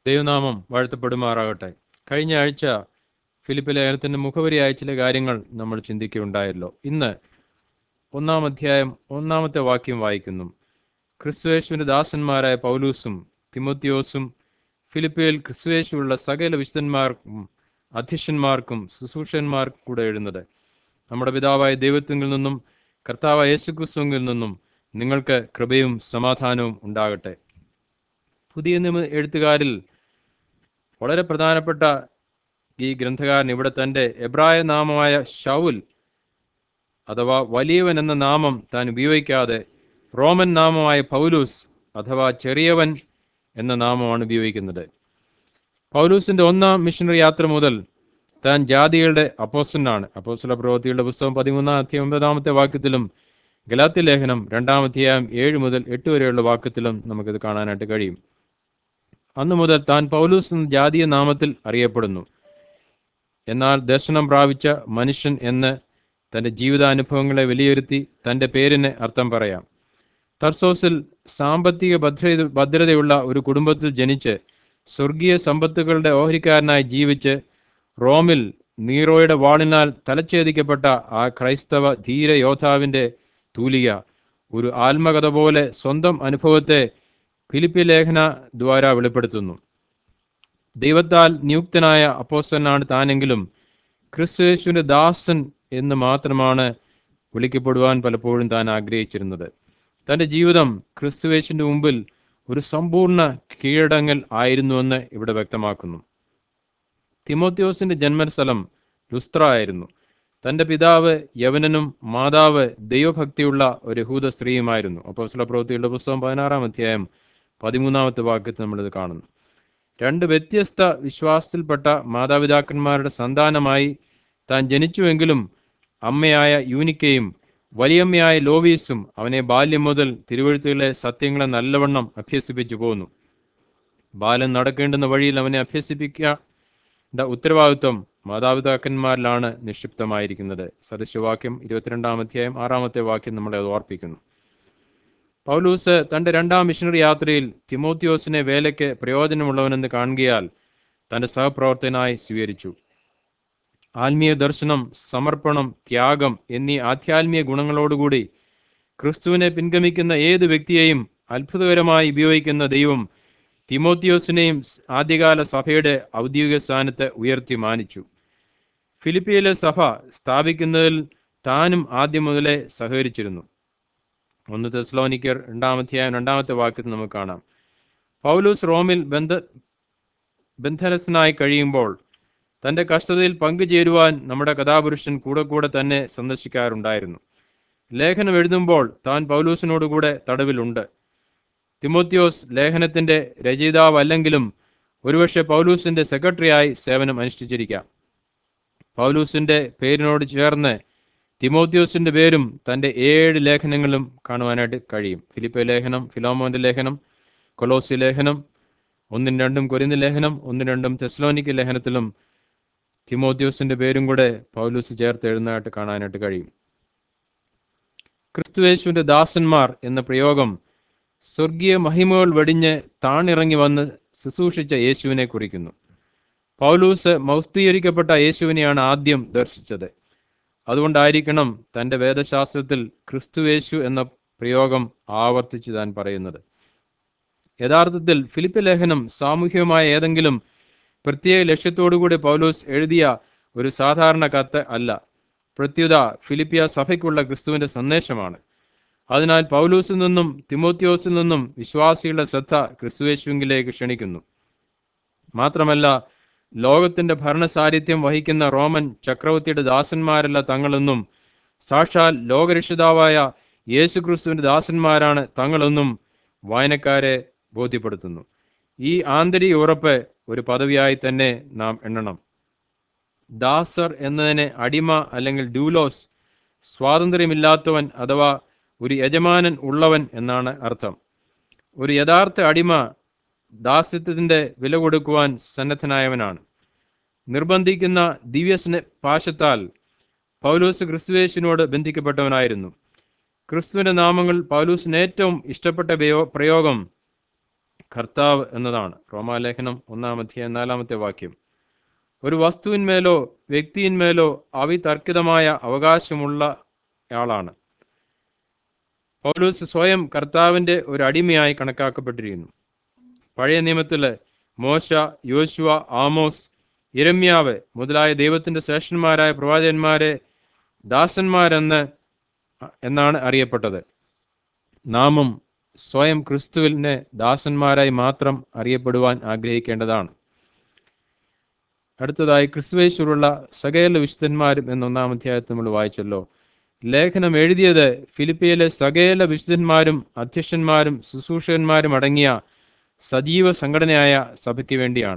ദൈവനാമം വാഴ്ത്തപ്പെടുമാറാകട്ടെ കഴിഞ്ഞ ആഴ്ച ഫിലിപ്പ് ലേഖനത്തിന്റെ മുഖവരിയായ ചില കാര്യങ്ങൾ നമ്മൾ ചിന്തിക്കുകയുണ്ടായല്ലോ ഇന്ന് ഒന്നാം അധ്യായം ഒന്നാമത്തെ വാക്യം വായിക്കുന്നു ക്രിസ്തുവേശുവിന്റെ ദാസന്മാരായ പൗലൂസും തിമോത്തിയോസും ഫിലിപ്പിയിൽ ക്രിസ്തുവേശുവുള്ള സകല വിശുദ്ധന്മാർക്കും അധ്യക്ഷന്മാർക്കും ശുശ്രൂഷന്മാർക്കും കൂടെ എഴുതുന്നത് നമ്മുടെ പിതാവായ ദൈവത്തിൽ നിന്നും കർത്താവായ യേശുക്രിസ്തുവിൽ നിന്നും നിങ്ങൾക്ക് കൃപയും സമാധാനവും ഉണ്ടാകട്ടെ പുതിയ നിയമ എഴുത്തുകാരിൽ വളരെ പ്രധാനപ്പെട്ട ഈ ഗ്രന്ഥകാരൻ ഇവിടെ തന്റെ എബ്രായ നാമമായ ഷൗൽ അഥവാ വലിയവൻ എന്ന നാമം താൻ ഉപയോഗിക്കാതെ റോമൻ നാമമായ പൗലൂസ് അഥവാ ചെറിയവൻ എന്ന നാമമാണ് ഉപയോഗിക്കുന്നത് പൗലൂസിന്റെ ഒന്നാം മിഷണറി യാത്ര മുതൽ താൻ ജാതികളുടെ അപ്പോസ്റ്റനാണ് അപ്പോസ്റ്റല പ്രവൃത്തിയുടെ പുസ്തകം പതിമൂന്നാം അധ്യായം ഒമ്പതാമത്തെ വാക്യത്തിലും ഗലാത്തി ലേഖനം രണ്ടാം അധ്യായം ഏഴ് മുതൽ എട്ട് വരെയുള്ള വാക്യത്തിലും നമുക്കിത് കാണാനായിട്ട് കഴിയും അന്നു മുതൽ താൻ പൗലൂസ് എന്ന ജാതീയ നാമത്തിൽ അറിയപ്പെടുന്നു എന്നാൽ ദർശനം പ്രാപിച്ച മനുഷ്യൻ എന്ന് തന്റെ ജീവിതാനുഭവങ്ങളെ വിലയിരുത്തി തന്റെ പേരിന് അർത്ഥം പറയാം തർസോസിൽ സാമ്പത്തിക ഭദ്രത ഭദ്രതയുള്ള ഒരു കുടുംബത്തിൽ ജനിച്ച് സ്വർഗീയ സമ്പത്തുകളുടെ ഓഹരിക്കാരനായി ജീവിച്ച് റോമിൽ നീറോയുടെ വാളിനാൽ തലച്ഛേദിക്കപ്പെട്ട ആ ക്രൈസ്തവ ധീര യോദ്ധാവിന്റെ തൂലിക ഒരു ആത്മകഥ പോലെ സ്വന്തം അനുഭവത്തെ ഫിലിപ്പി ലേഖന ദ്വാര വെളിപ്പെടുത്തുന്നു ദൈവത്താൽ നിയുക്തനായ അപ്പോസ്റ്റനാണ് താനെങ്കിലും ക്രിസ്തുയേശുവിന്റെ ദാസൻ എന്ന് മാത്രമാണ് വിളിക്കപ്പെടുവാൻ പലപ്പോഴും താൻ ആഗ്രഹിച്ചിരുന്നത് തന്റെ ജീവിതം ക്രിസ്തുവേശുവിന്റെ മുമ്പിൽ ഒരു സമ്പൂർണ്ണ കീഴടങ്ങൽ ആയിരുന്നുവെന്ന് ഇവിടെ വ്യക്തമാക്കുന്നു തിമോത്യോസിന്റെ ജന്മസ്ഥലം ലുസ്ത്ര ആയിരുന്നു തന്റെ പിതാവ് യവനനും മാതാവ് ദൈവഭക്തിയുള്ള ഒരു യഹൂദ സ്ത്രീയുമായിരുന്നു അപ്പോസ്ല പ്രവൃത്തിയുടെ പുസ്തകം പതിനാറാം അധ്യായം പതിമൂന്നാമത്തെ വാക്യത്തിൽ നമ്മളിത് കാണുന്നു രണ്ട് വ്യത്യസ്ത വിശ്വാസത്തിൽപ്പെട്ട മാതാപിതാക്കന്മാരുടെ സന്താനമായി താൻ ജനിച്ചുവെങ്കിലും അമ്മയായ യൂനിക്കയും വലിയമ്മയായ ലോവീസും അവനെ ബാല്യം മുതൽ തിരുവഴുത്തുകളെ സത്യങ്ങളെ നല്ലവണ്ണം അഭ്യസിപ്പിച്ചു പോന്നു ബാലൻ നടക്കേണ്ടുന്ന വഴിയിൽ അവനെ അഭ്യസിപ്പിക്കേണ്ട ഉത്തരവാദിത്വം മാതാപിതാക്കന്മാരിലാണ് നിക്ഷിപ്തമായിരിക്കുന്നത് സദൃശവാക്യം ഇരുപത്തിരണ്ടാം അധ്യായം ആറാമത്തെ വാക്യം നമ്മളെ അത് ഓർപ്പിക്കുന്നു പൗലൂസ് തന്റെ രണ്ടാം മിഷണറി യാത്രയിൽ തിമോത്തിയോസിനെ വേലയ്ക്ക് പ്രയോജനമുള്ളവനെന്ന് കാണുകയാൽ തന്റെ സഹപ്രവർത്തനായി സ്വീകരിച്ചു ആത്മീയ ദർശനം സമർപ്പണം ത്യാഗം എന്നീ ആധ്യാത്മിക ഗുണങ്ങളോടുകൂടി ക്രിസ്തുവിനെ പിൻഗമിക്കുന്ന ഏത് വ്യക്തിയെയും അത്ഭുതകരമായി ഉപയോഗിക്കുന്ന ദൈവം തിമോത്തിയോസിനെയും ആദ്യകാല സഭയുടെ ഔദ്യോഗിക സ്ഥാനത്ത് ഉയർത്തി മാനിച്ചു ഫിലിപ്പിയിലെ സഭ സ്ഥാപിക്കുന്നതിൽ താനും ആദ്യം മുതലേ സഹകരിച്ചിരുന്നു ഒന്ന് തെസ്ലോനിക്കർ രണ്ടാമധ്യായം രണ്ടാമത്തെ വാക്യത്തിൽ നമുക്ക് കാണാം പൗലൂസ് റോമിൽ ബന്ധ ബന്ധനസ്ഥനായി കഴിയുമ്പോൾ തന്റെ കഷ്ടതയിൽ പങ്കുചേരുവാൻ നമ്മുടെ കഥാപുരുഷൻ കൂടെ കൂടെ തന്നെ സന്ദർശിക്കാറുണ്ടായിരുന്നു ലേഖനം എഴുതുമ്പോൾ താൻ പൗലൂസിനോടുകൂടെ തടവിലുണ്ട് തിമോത്യോസ് ലേഖനത്തിന്റെ രചയിതാവല്ലെങ്കിലും ഒരുപക്ഷെ പൗലൂസിന്റെ സെക്രട്ടറിയായി സേവനം അനുഷ്ഠിച്ചിരിക്കാം പൗലൂസിന്റെ പേരിനോട് ചേർന്ന് തിമോത്യോസിന്റെ പേരും തന്റെ ഏഴ് ലേഖനങ്ങളും കാണുവാനായിട്ട് കഴിയും ഫിലിപ്പെ ലേഖനം ഫിലോമോന്റെ ലേഖനം കൊലോസി ലേഖനം ഒന്നും രണ്ടും കൊരിന്ത ലേഖനം ഒന്നും രണ്ടും തെസ്ലോനിക്ക് ലേഖനത്തിലും തിമോത്യോസിന്റെ പേരും കൂടെ പൗലൂസ് ചേർത്ത് എഴുതുന്നതായിട്ട് കാണാനായിട്ട് കഴിയും ക്രിസ്തുവേശുവിന്റെ ദാസന്മാർ എന്ന പ്രയോഗം സ്വർഗീയ മഹിമകൾ വെടിഞ്ഞ് താണിറങ്ങി വന്ന് ശുശ്രൂഷിച്ച യേശുവിനെ കുറിക്കുന്നു പൗലൂസ് മൗസ്തീകരിക്കപ്പെട്ട യേശുവിനെയാണ് ആദ്യം ദർശിച്ചത് അതുകൊണ്ടായിരിക്കണം തന്റെ വേദശാസ്ത്രത്തിൽ ക്രിസ്തുവേശു എന്ന പ്രയോഗം ആവർത്തിച്ച് താൻ പറയുന്നത് യഥാർത്ഥത്തിൽ ഫിലിപ്പ് ലേഖനം സാമൂഹികമായ ഏതെങ്കിലും പ്രത്യേക ലക്ഷ്യത്തോടുകൂടി പൗലോസ് എഴുതിയ ഒരു സാധാരണ കത്ത് അല്ല പ്രത്യുത ഫിലിപ്പിയ സഭയ്ക്കുള്ള ക്രിസ്തുവിന്റെ സന്ദേശമാണ് അതിനാൽ പൗലൂസിൽ നിന്നും തിമോത്യോസിൽ നിന്നും വിശ്വാസികളുടെ ശ്രദ്ധ ക്രിസ്തുവേശുവിലേക്ക് ക്ഷണിക്കുന്നു മാത്രമല്ല ലോകത്തിന്റെ ഭരണസാരിഥ്യം വഹിക്കുന്ന റോമൻ ചക്രവർത്തിയുടെ ദാസന്മാരല്ല തങ്ങളെന്നും സാക്ഷാൽ ലോകരക്ഷിതാവായ യേശുക്രിസ്തുവിന്റെ ദാസന്മാരാണ് തങ്ങളെന്നും വായനക്കാരെ ബോധ്യപ്പെടുത്തുന്നു ഈ ആന്തരിക ഉറപ്പ് ഒരു പദവിയായി തന്നെ നാം എണ്ണണം ദാസർ എന്നതിന് അടിമ അല്ലെങ്കിൽ ഡൂലോസ് സ്വാതന്ത്ര്യമില്ലാത്തവൻ അഥവാ ഒരു യജമാനൻ ഉള്ളവൻ എന്നാണ് അർത്ഥം ഒരു യഥാർത്ഥ അടിമ ദാസ്യത്വത്തിന്റെ വില കൊടുക്കുവാൻ സന്നദ്ധനായവനാണ് നിർബന്ധിക്കുന്ന ദിവ്യസ്ന പാശത്താൽ പൗലൂസ് ക്രിസ്തുവേശുവിനോട് ബന്ധിക്കപ്പെട്ടവനായിരുന്നു ക്രിസ്തുവിന്റെ നാമങ്ങൾ പൗലൂസിന് ഏറ്റവും ഇഷ്ടപ്പെട്ട പ്രയോ- പ്രയോഗം കർത്താവ് എന്നതാണ് റോമാലേഖനം ഒന്നാം അധ്യായം നാലാമത്തെ വാക്യം ഒരു വസ്തുവിന്മേലോ വ്യക്തിയിന്മേലോ അവിതർക്കിതമായ അവകാശമുള്ള ആളാണ് പൗലൂസ് സ്വയം കർത്താവിന്റെ ഒരു അടിമയായി കണക്കാക്കപ്പെട്ടിരിക്കുന്നു പഴയ നിയമത്തില് മോശ യോശുവ ആമോസ് ഇരമ്യാവ് മുതലായ ദൈവത്തിന്റെ ശ്രേഷ്ഠന്മാരായ പ്രവാചകന്മാരെ ദാസന്മാരെന്ന് എന്നാണ് അറിയപ്പെട്ടത് നാമും സ്വയം ക്രിസ്തുവിനെ ദാസന്മാരായി മാത്രം അറിയപ്പെടുവാൻ ആഗ്രഹിക്കേണ്ടതാണ് അടുത്തതായി ക്രിസ്തുവേശ്വരുള്ള സകല വിശുദ്ധന്മാരും എന്ന ഒന്നാം അധ്യായത്തിൽ നമ്മൾ വായിച്ചല്ലോ ലേഖനം എഴുതിയത് ഫിലിപ്പിയിലെ സകല വിശുദ്ധന്മാരും അധ്യക്ഷന്മാരും ശുശ്രൂഷകന്മാരും അടങ്ങിയ സജീവ സംഘടനയായ സഭയ്ക്ക് വേണ്ടിയാണ്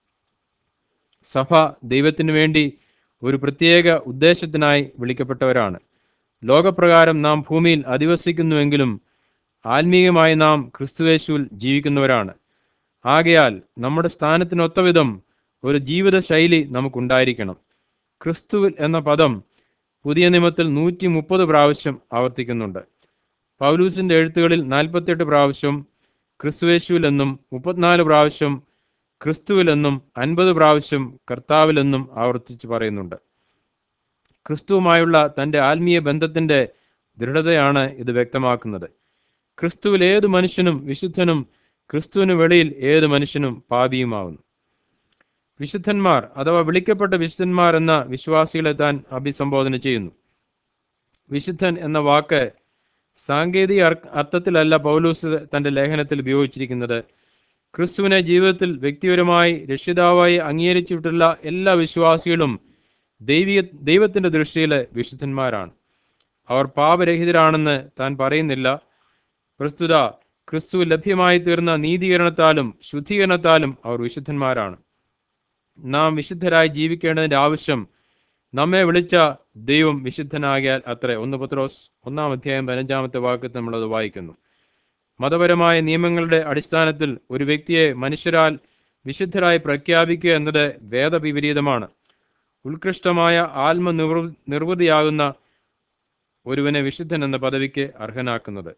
സഭ ദൈവത്തിനു വേണ്ടി ഒരു പ്രത്യേക ഉദ്ദേശത്തിനായി വിളിക്കപ്പെട്ടവരാണ് ലോകപ്രകാരം നാം ഭൂമിയിൽ അധിവസിക്കുന്നുവെങ്കിലും ആത്മീയമായി നാം ക്രിസ്തുവേശുവിൽ ജീവിക്കുന്നവരാണ് ആകയാൽ നമ്മുടെ സ്ഥാനത്തിനൊത്തവിധം ഒരു ജീവിത ശൈലി നമുക്കുണ്ടായിരിക്കണം ക്രിസ്തുവിൽ എന്ന പദം പുതിയ നിയമത്തിൽ നൂറ്റി മുപ്പത് പ്രാവശ്യം ആവർത്തിക്കുന്നുണ്ട് പൗലൂസിന്റെ എഴുത്തുകളിൽ നാൽപ്പത്തിയെട്ട് പ്രാവശ്യം ക്രിസ്തുവേശുവിൽ എന്നും മുപ്പത്തിനാല് പ്രാവശ്യം ക്രിസ്തുവിലെന്നും അൻപത് പ്രാവശ്യം കർത്താവിലെന്നും ആവർത്തിച്ച് പറയുന്നുണ്ട് ക്രിസ്തുവുമായുള്ള തന്റെ ആത്മീയ ബന്ധത്തിന്റെ ദൃഢതയാണ് ഇത് വ്യക്തമാക്കുന്നത് ക്രിസ്തുവിൽ ഏത് മനുഷ്യനും വിശുദ്ധനും ക്രിസ്തുവിന് വെളിയിൽ ഏത് മനുഷ്യനും പാപിയുമാവുന്നു വിശുദ്ധന്മാർ അഥവാ വിളിക്കപ്പെട്ട വിശുദ്ധന്മാർ എന്ന വിശ്വാസികളെ താൻ അഭിസംബോധന ചെയ്യുന്നു വിശുദ്ധൻ എന്ന വാക്ക് സാങ്കേതിക അർ- അർത്ഥത്തിലല്ല പൗലൂസ് തന്റെ ലേഖനത്തിൽ ഉപയോഗിച്ചിരിക്കുന്നത് ക്രിസ്തുവിനെ ജീവിതത്തിൽ വ്യക്തിപരമായി രക്ഷിതാവായി അംഗീകരിച്ചിട്ടുള്ള എല്ലാ വിശ്വാസികളും ദൈവിക ദൈവത്തിന്റെ ദൃഷ്ടിയിൽ വിശുദ്ധന്മാരാണ് അവർ പാപരഹിതരാണെന്ന് താൻ പറയുന്നില്ല പ്രസ്തുത ക്രിസ്തു ലഭ്യമായി തീർന്ന നീതീകരണത്താലും ശുദ്ധീകരണത്താലും അവർ വിശുദ്ധന്മാരാണ് നാം വിശുദ്ധരായി ജീവിക്കേണ്ടതിന്റെ ആവശ്യം നമ്മെ വിളിച്ച ദൈവം വിശുദ്ധനാകിയാൽ അത്രേ ഒന്ന് പത്രോസ് ഒന്നാം അധ്യായം പതിനഞ്ചാമത്തെ വാക്കത്ത് നമ്മളത് വായിക്കുന്നു മതപരമായ നിയമങ്ങളുടെ അടിസ്ഥാനത്തിൽ ഒരു വ്യക്തിയെ മനുഷ്യരാൽ വിശുദ്ധരായി പ്രഖ്യാപിക്കുക എന്നത് വേദവിപരീതമാണ് ഉത്കൃഷ്ടമായ ആത്മ നിർവൃ നിർവൃതിയാകുന്ന ഒരുവനെ വിശുദ്ധൻ എന്ന പദവിക്ക് അർഹനാക്കുന്നത്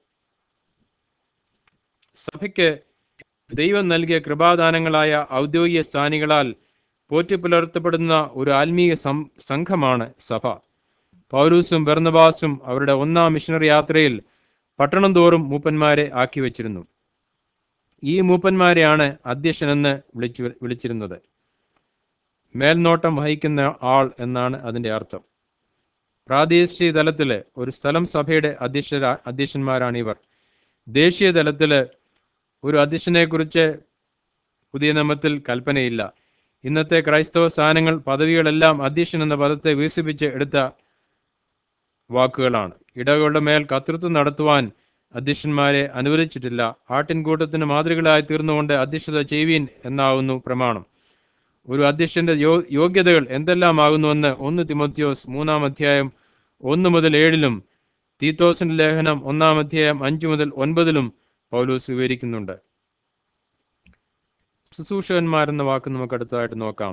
സഭയ്ക്ക് ദൈവം നൽകിയ കൃപാദാനങ്ങളായ ഔദ്യോഗിക സ്ഥാനികളാൽ പോറ്റിപ്പുലർത്തപ്പെടുന്ന ഒരു ആത്മീയ സം- സംഘമാണ് സഭ പൗരൂസും ബർന്നബാസും അവരുടെ ഒന്നാം മിഷണറി യാത്രയിൽ പട്ടണം തോറും മൂപ്പന്മാരെ ആക്കി വച്ചിരുന്നു ഈ മൂപ്പന്മാരെയാണ് അധ്യക്ഷനെന്ന് വിളിച്ചു വിളിച്ചിരുന്നത് മേൽനോട്ടം വഹിക്കുന്ന ആൾ എന്നാണ് അതിന്റെ അർത്ഥം പ്രാദേശിക തലത്തില് ഒരു സ്ഥലം സഭയുടെ അധ്യക്ഷ അധ്യക്ഷന്മാരാണ് ഇവർ ദേശീയ തലത്തില് ഒരു അധ്യക്ഷനെ കുറിച്ച് പുതിയ നിയമത്തിൽ കൽപ്പനയില്ല ഇന്നത്തെ ക്രൈസ്തവ സ്ഥാനങ്ങൾ പദവികളെല്ലാം അധ്യക്ഷൻ എന്ന പദത്തെ വികസിപ്പിച്ച് എടുത്ത വാക്കുകളാണ് ഇടകളുടെ മേൽ കർത്തൃത്വം നടത്തുവാൻ അധ്യക്ഷന്മാരെ അനുവദിച്ചിട്ടില്ല ആട്ടിൻകൂട്ടത്തിന് മാതൃകളായി തീർന്നുകൊണ്ട് അധ്യക്ഷത ചെയ്യുവീൻ എന്നാവുന്നു പ്രമാണം ഒരു അധ്യക്ഷന്റെ യോ യോഗ്യതകൾ എന്തെല്ലാമാകുന്നുവെന്ന് ഒന്ന് തിമോത്തിയോസ് മൂന്നാം അധ്യായം ഒന്ന് മുതൽ ഏഴിലും തീത്തോസിന്റെ ലേഖനം ഒന്നാം അധ്യായം അഞ്ചു മുതൽ ഒൻപതിലും പൗലോസ് വിവരിക്കുന്നുണ്ട് ശുശ്രൂഷകന്മാരെന്ന വാക്ക് നമുക്ക് അടുത്തതായിട്ട് നോക്കാം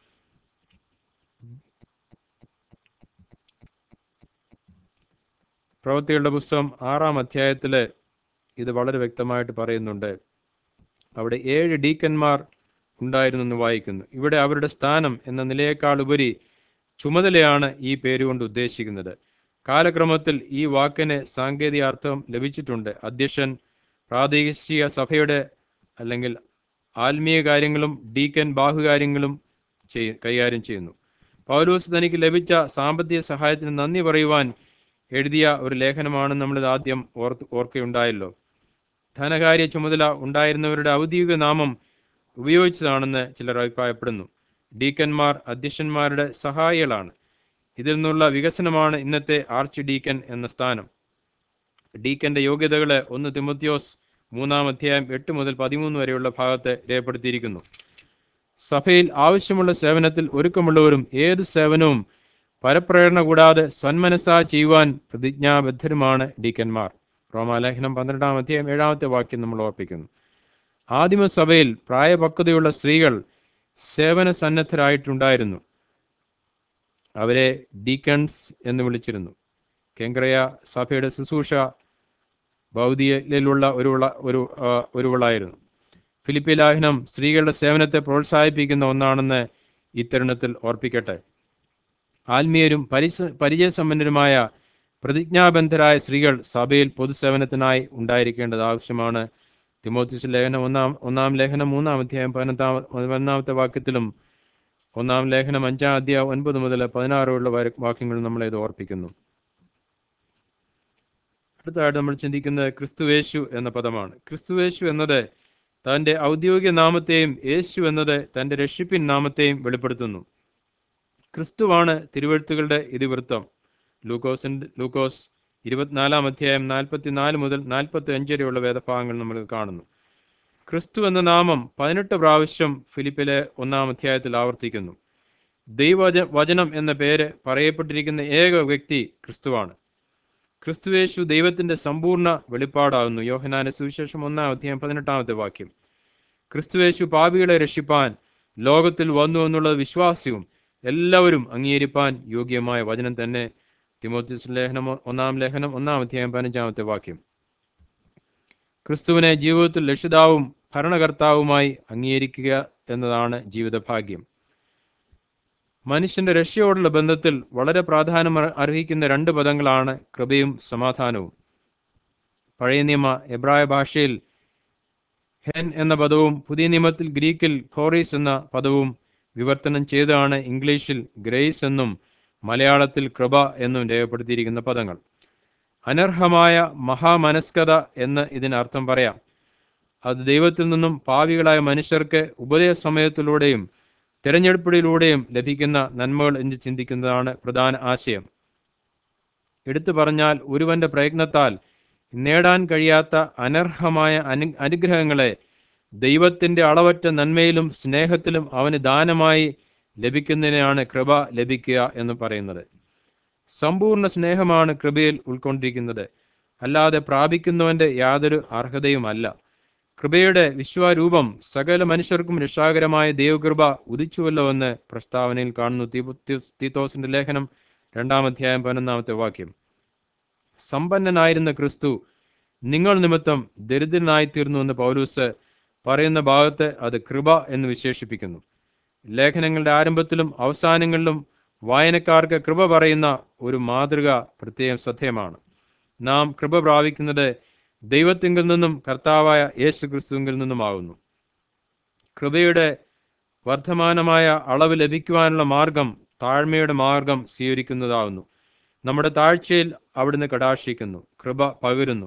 പ്രവൃത്തികളുടെ പുസ്തകം ആറാം അധ്യായത്തില് ഇത് വളരെ വ്യക്തമായിട്ട് പറയുന്നുണ്ട് അവിടെ ഏഴ് ഡീക്കന്മാർ ഉണ്ടായിരുന്നു എന്ന് വായിക്കുന്നു ഇവിടെ അവരുടെ സ്ഥാനം എന്ന നിലയേക്കാൾ ഉപരി ചുമതലയാണ് ഈ പേരുകൊണ്ട് ഉദ്ദേശിക്കുന്നത് കാലക്രമത്തിൽ ഈ വാക്കിന് സാങ്കേതിക അർത്ഥം ലഭിച്ചിട്ടുണ്ട് അധ്യക്ഷൻ പ്രാദേശിക സഭയുടെ അല്ലെങ്കിൽ ആത്മീയ കാര്യങ്ങളും ഡീക്കൻ ബാഹുകാര്യങ്ങളും ചെയ് കൈകാര്യം ചെയ്യുന്നു പൗലോസ് തനിക്ക് ലഭിച്ച സാമ്പത്തിക സഹായത്തിന് നന്ദി പറയുവാൻ എഴുതിയ ഒരു ലേഖനമാണ് നമ്മളിത് ആദ്യം ഓർത്ത് ഓർക്കുകയുണ്ടായല്ലോ ധനകാര്യ ചുമതല ഉണ്ടായിരുന്നവരുടെ ഔദ്യോഗിക നാമം ഉപയോഗിച്ചതാണെന്ന് ചിലർ അഭിപ്രായപ്പെടുന്നു ഡീക്കന്മാർ അധ്യക്ഷന്മാരുടെ സഹായികളാണ് ഇതിൽ നിന്നുള്ള വികസനമാണ് ഇന്നത്തെ ആർച്ച് ഡീക്കൻ എന്ന സ്ഥാനം ഡീക്കന്റെ യോഗ്യതകളെ ഒന്ന് തിമോത്തിയോസ് മൂന്നാം അധ്യായം എട്ട് മുതൽ പതിമൂന്ന് വരെയുള്ള ഭാഗത്ത് രേഖപ്പെടുത്തിയിരിക്കുന്നു സഭയിൽ ആവശ്യമുള്ള സേവനത്തിൽ ഒരുക്കമുള്ളവരും ഏത് സേവനവും പരപ്രേരണ കൂടാതെ സന്മനസ്സാ ചെയ്യുവാൻ പ്രതിജ്ഞാബദ്ധരുമാണ് ഡീക്കന്മാർ റോമാലേഖനം പന്ത്രണ്ടാം അധ്യായം ഏഴാമത്തെ വാക്യം നമ്മൾ ഓർപ്പിക്കുന്നു ആദിമസഭയിൽ പ്രായപക്വതയുള്ള സ്ത്രീകൾ സേവന സന്നദ്ധരായിട്ടുണ്ടായിരുന്നു അവരെ ഡീക്കൺസ് എന്ന് വിളിച്ചിരുന്നു കെങ്ക്രയ സഭയുടെ ശുശ്രൂഷ ഭൗതികയിലുള്ള ഒരുവള ഒരു ആ, ഒരുവളായിരുന്നു ഫിലിപ്പി ലേഖനം സ്ത്രീകളുടെ സേവനത്തെ പ്രോത്സാഹിപ്പിക്കുന്ന ഒന്നാണെന്ന് ഇത്തരുണത്തിൽ ഓർപ്പിക്കട്ടെ ആത്മീയരും പരിസ പരിചയസമ്പന്നരുമായ പ്രതിജ്ഞാബന്ധരായ സ്ത്രീകൾ സഭയിൽ പൊതുസേവനത്തിനായി ഉണ്ടായിരിക്കേണ്ടത് ആവശ്യമാണ് തിമോത്തിസ് ലേഖനം ഒന്നാം ഒന്നാം ലേഖനം മൂന്നാം അധ്യായം പതിനൊന്നാം പതിനൊന്നാമത്തെ വാക്യത്തിലും ഒന്നാം ലേഖനം അഞ്ചാം അധ്യായം ഒൻപത് മുതൽ പതിനാറുള്ള വാക്യങ്ങൾ നമ്മളെ ഇത് ഓർപ്പിക്കുന്നു അടുത്തതായിട്ട് നമ്മൾ ചിന്തിക്കുന്നത് ക്രിസ്തുവേശു എന്ന പദമാണ് ക്രിസ്തുവേശു എന്നത് തൻ്റെ ഔദ്യോഗിക നാമത്തെയും യേശു എന്നത് തൻ്റെ രക്ഷിപ്പിൻ നാമത്തെയും വെളിപ്പെടുത്തുന്നു ക്രിസ്തുവാണ് തിരുവഴുത്തുകളുടെ ഇതിവൃത്തം ലൂക്കോസിൻ്റെ ലൂക്കോസ് ഇരുപത്തിനാലാം അധ്യായം നാൽപ്പത്തിനാല് മുതൽ നാൽപ്പത്തി അഞ്ച് വരെയുള്ള വേദഭാഗങ്ങൾ നമ്മൾ കാണുന്നു ക്രിസ്തു എന്ന നാമം പതിനെട്ട് പ്രാവശ്യം ഫിലിപ്പിലെ ഒന്നാം അധ്യായത്തിൽ ആവർത്തിക്കുന്നു ദൈവവച വചനം എന്ന പേര് പറയപ്പെട്ടിരിക്കുന്ന ഏക വ്യക്തി ക്രിസ്തുവാണ് ക്രിസ്തുവേശു ദൈവത്തിന്റെ സമ്പൂർണ്ണ വെളിപ്പാടാകുന്നു യോഹനാന സുവിശേഷം ഒന്നാം അധ്യായം പതിനെട്ടാമത്തെ വാക്യം ക്രിസ്തുവേശു പാപികളെ രക്ഷിപ്പാൻ ലോകത്തിൽ വന്നു എന്നുള്ള വിശ്വാസ്യവും എല്ലാവരും അംഗീകരിപ്പാൻ യോഗ്യമായ വചനം തന്നെ തിമോത്തിസ് ലേഖനം ഒന്നാം ലേഖനം ഒന്നാം അധ്യായം പതിനഞ്ചാമത്തെ വാക്യം ക്രിസ്തുവിനെ ജീവിതത്തിൽ രക്ഷിതാവും ഭരണകർത്താവുമായി അംഗീകരിക്കുക എന്നതാണ് ജീവിതഭാഗ്യം മനുഷ്യന്റെ രക്ഷയോടുള്ള ബന്ധത്തിൽ വളരെ പ്രാധാന്യം അർ- അർഹിക്കുന്ന രണ്ട് പദങ്ങളാണ് കൃപയും സമാധാനവും പഴയ നിയമ എബ്രായ ഭാഷയിൽ ഹെൻ എന്ന പദവും പുതിയ നിയമത്തിൽ ഗ്രീക്കിൽ ഖോറീസ് എന്ന പദവും വിവർത്തനം ചെയ്താണ് ഇംഗ്ലീഷിൽ ഗ്രേസ് എന്നും മലയാളത്തിൽ കൃപ എന്നും രേഖപ്പെടുത്തിയിരിക്കുന്ന പദങ്ങൾ അനർഹമായ മഹാമനസ്കത എന്ന് ഇതിനർത്ഥം പറയാം അത് ദൈവത്തിൽ നിന്നും പാവികളായ മനുഷ്യർക്ക് ഉപദേശ സമയത്തിലൂടെയും തിരഞ്ഞെടുപ്പിലൂടെയും ലഭിക്കുന്ന നന്മകൾ എന്ന് ചിന്തിക്കുന്നതാണ് പ്രധാന ആശയം എടുത്തു പറഞ്ഞാൽ ഒരുവന്റെ പ്രയത്നത്താൽ നേടാൻ കഴിയാത്ത അനർഹമായ അനു അനുഗ്രഹങ്ങളെ ദൈവത്തിന്റെ അളവറ്റ നന്മയിലും സ്നേഹത്തിലും അവന് ദാനമായി ലഭിക്കുന്നതിനാണ് കൃപ ലഭിക്കുക എന്ന് പറയുന്നത് സമ്പൂർണ്ണ സ്നേഹമാണ് കൃപയിൽ ഉൾക്കൊണ്ടിരിക്കുന്നത് അല്ലാതെ പ്രാപിക്കുന്നവന്റെ യാതൊരു അർഹതയുമല്ല കൃപയുടെ വിശ്വരൂപം സകല മനുഷ്യർക്കും രക്ഷാകരമായ ദൈവകൃപ ഉദിച്ചുവല്ലോ എന്ന് പ്രസ്താവനയിൽ കാണുന്നു തീ- തീ- തീത്തോസിന്റെ ലേഖനം രണ്ടാം അധ്യായം പതിനൊന്നാമത്തെ വാക്യം സമ്പന്നനായിരുന്ന ക്രിസ്തു നിങ്ങൾ നിമിത്തം ദരിദ്രനായി തീർന്നു എന്ന് പൗലൂസ് പറയുന്ന ഭാഗത്ത് അത് കൃപ എന്ന് വിശേഷിപ്പിക്കുന്നു ലേഖനങ്ങളുടെ ആരംഭത്തിലും അവസാനങ്ങളിലും വായനക്കാർക്ക് കൃപ പറയുന്ന ഒരു മാതൃക പ്രത്യേകം ശ്രദ്ധേയമാണ് നാം കൃപ പ്രാപിക്കുന്നത് ദൈവത്തിങ്കിൽ നിന്നും കർത്താവായ യേശു ക്രിസ്തുവിൽ നിന്നുമാകുന്നു കൃപയുടെ വർദ്ധമാനമായ അളവ് ലഭിക്കുവാനുള്ള മാർഗം താഴ്മയുടെ മാർഗം സ്വീകരിക്കുന്നതാവുന്നു നമ്മുടെ താഴ്ചയിൽ അവിടുന്ന് കടാക്ഷിക്കുന്നു കൃപ പകരുന്നു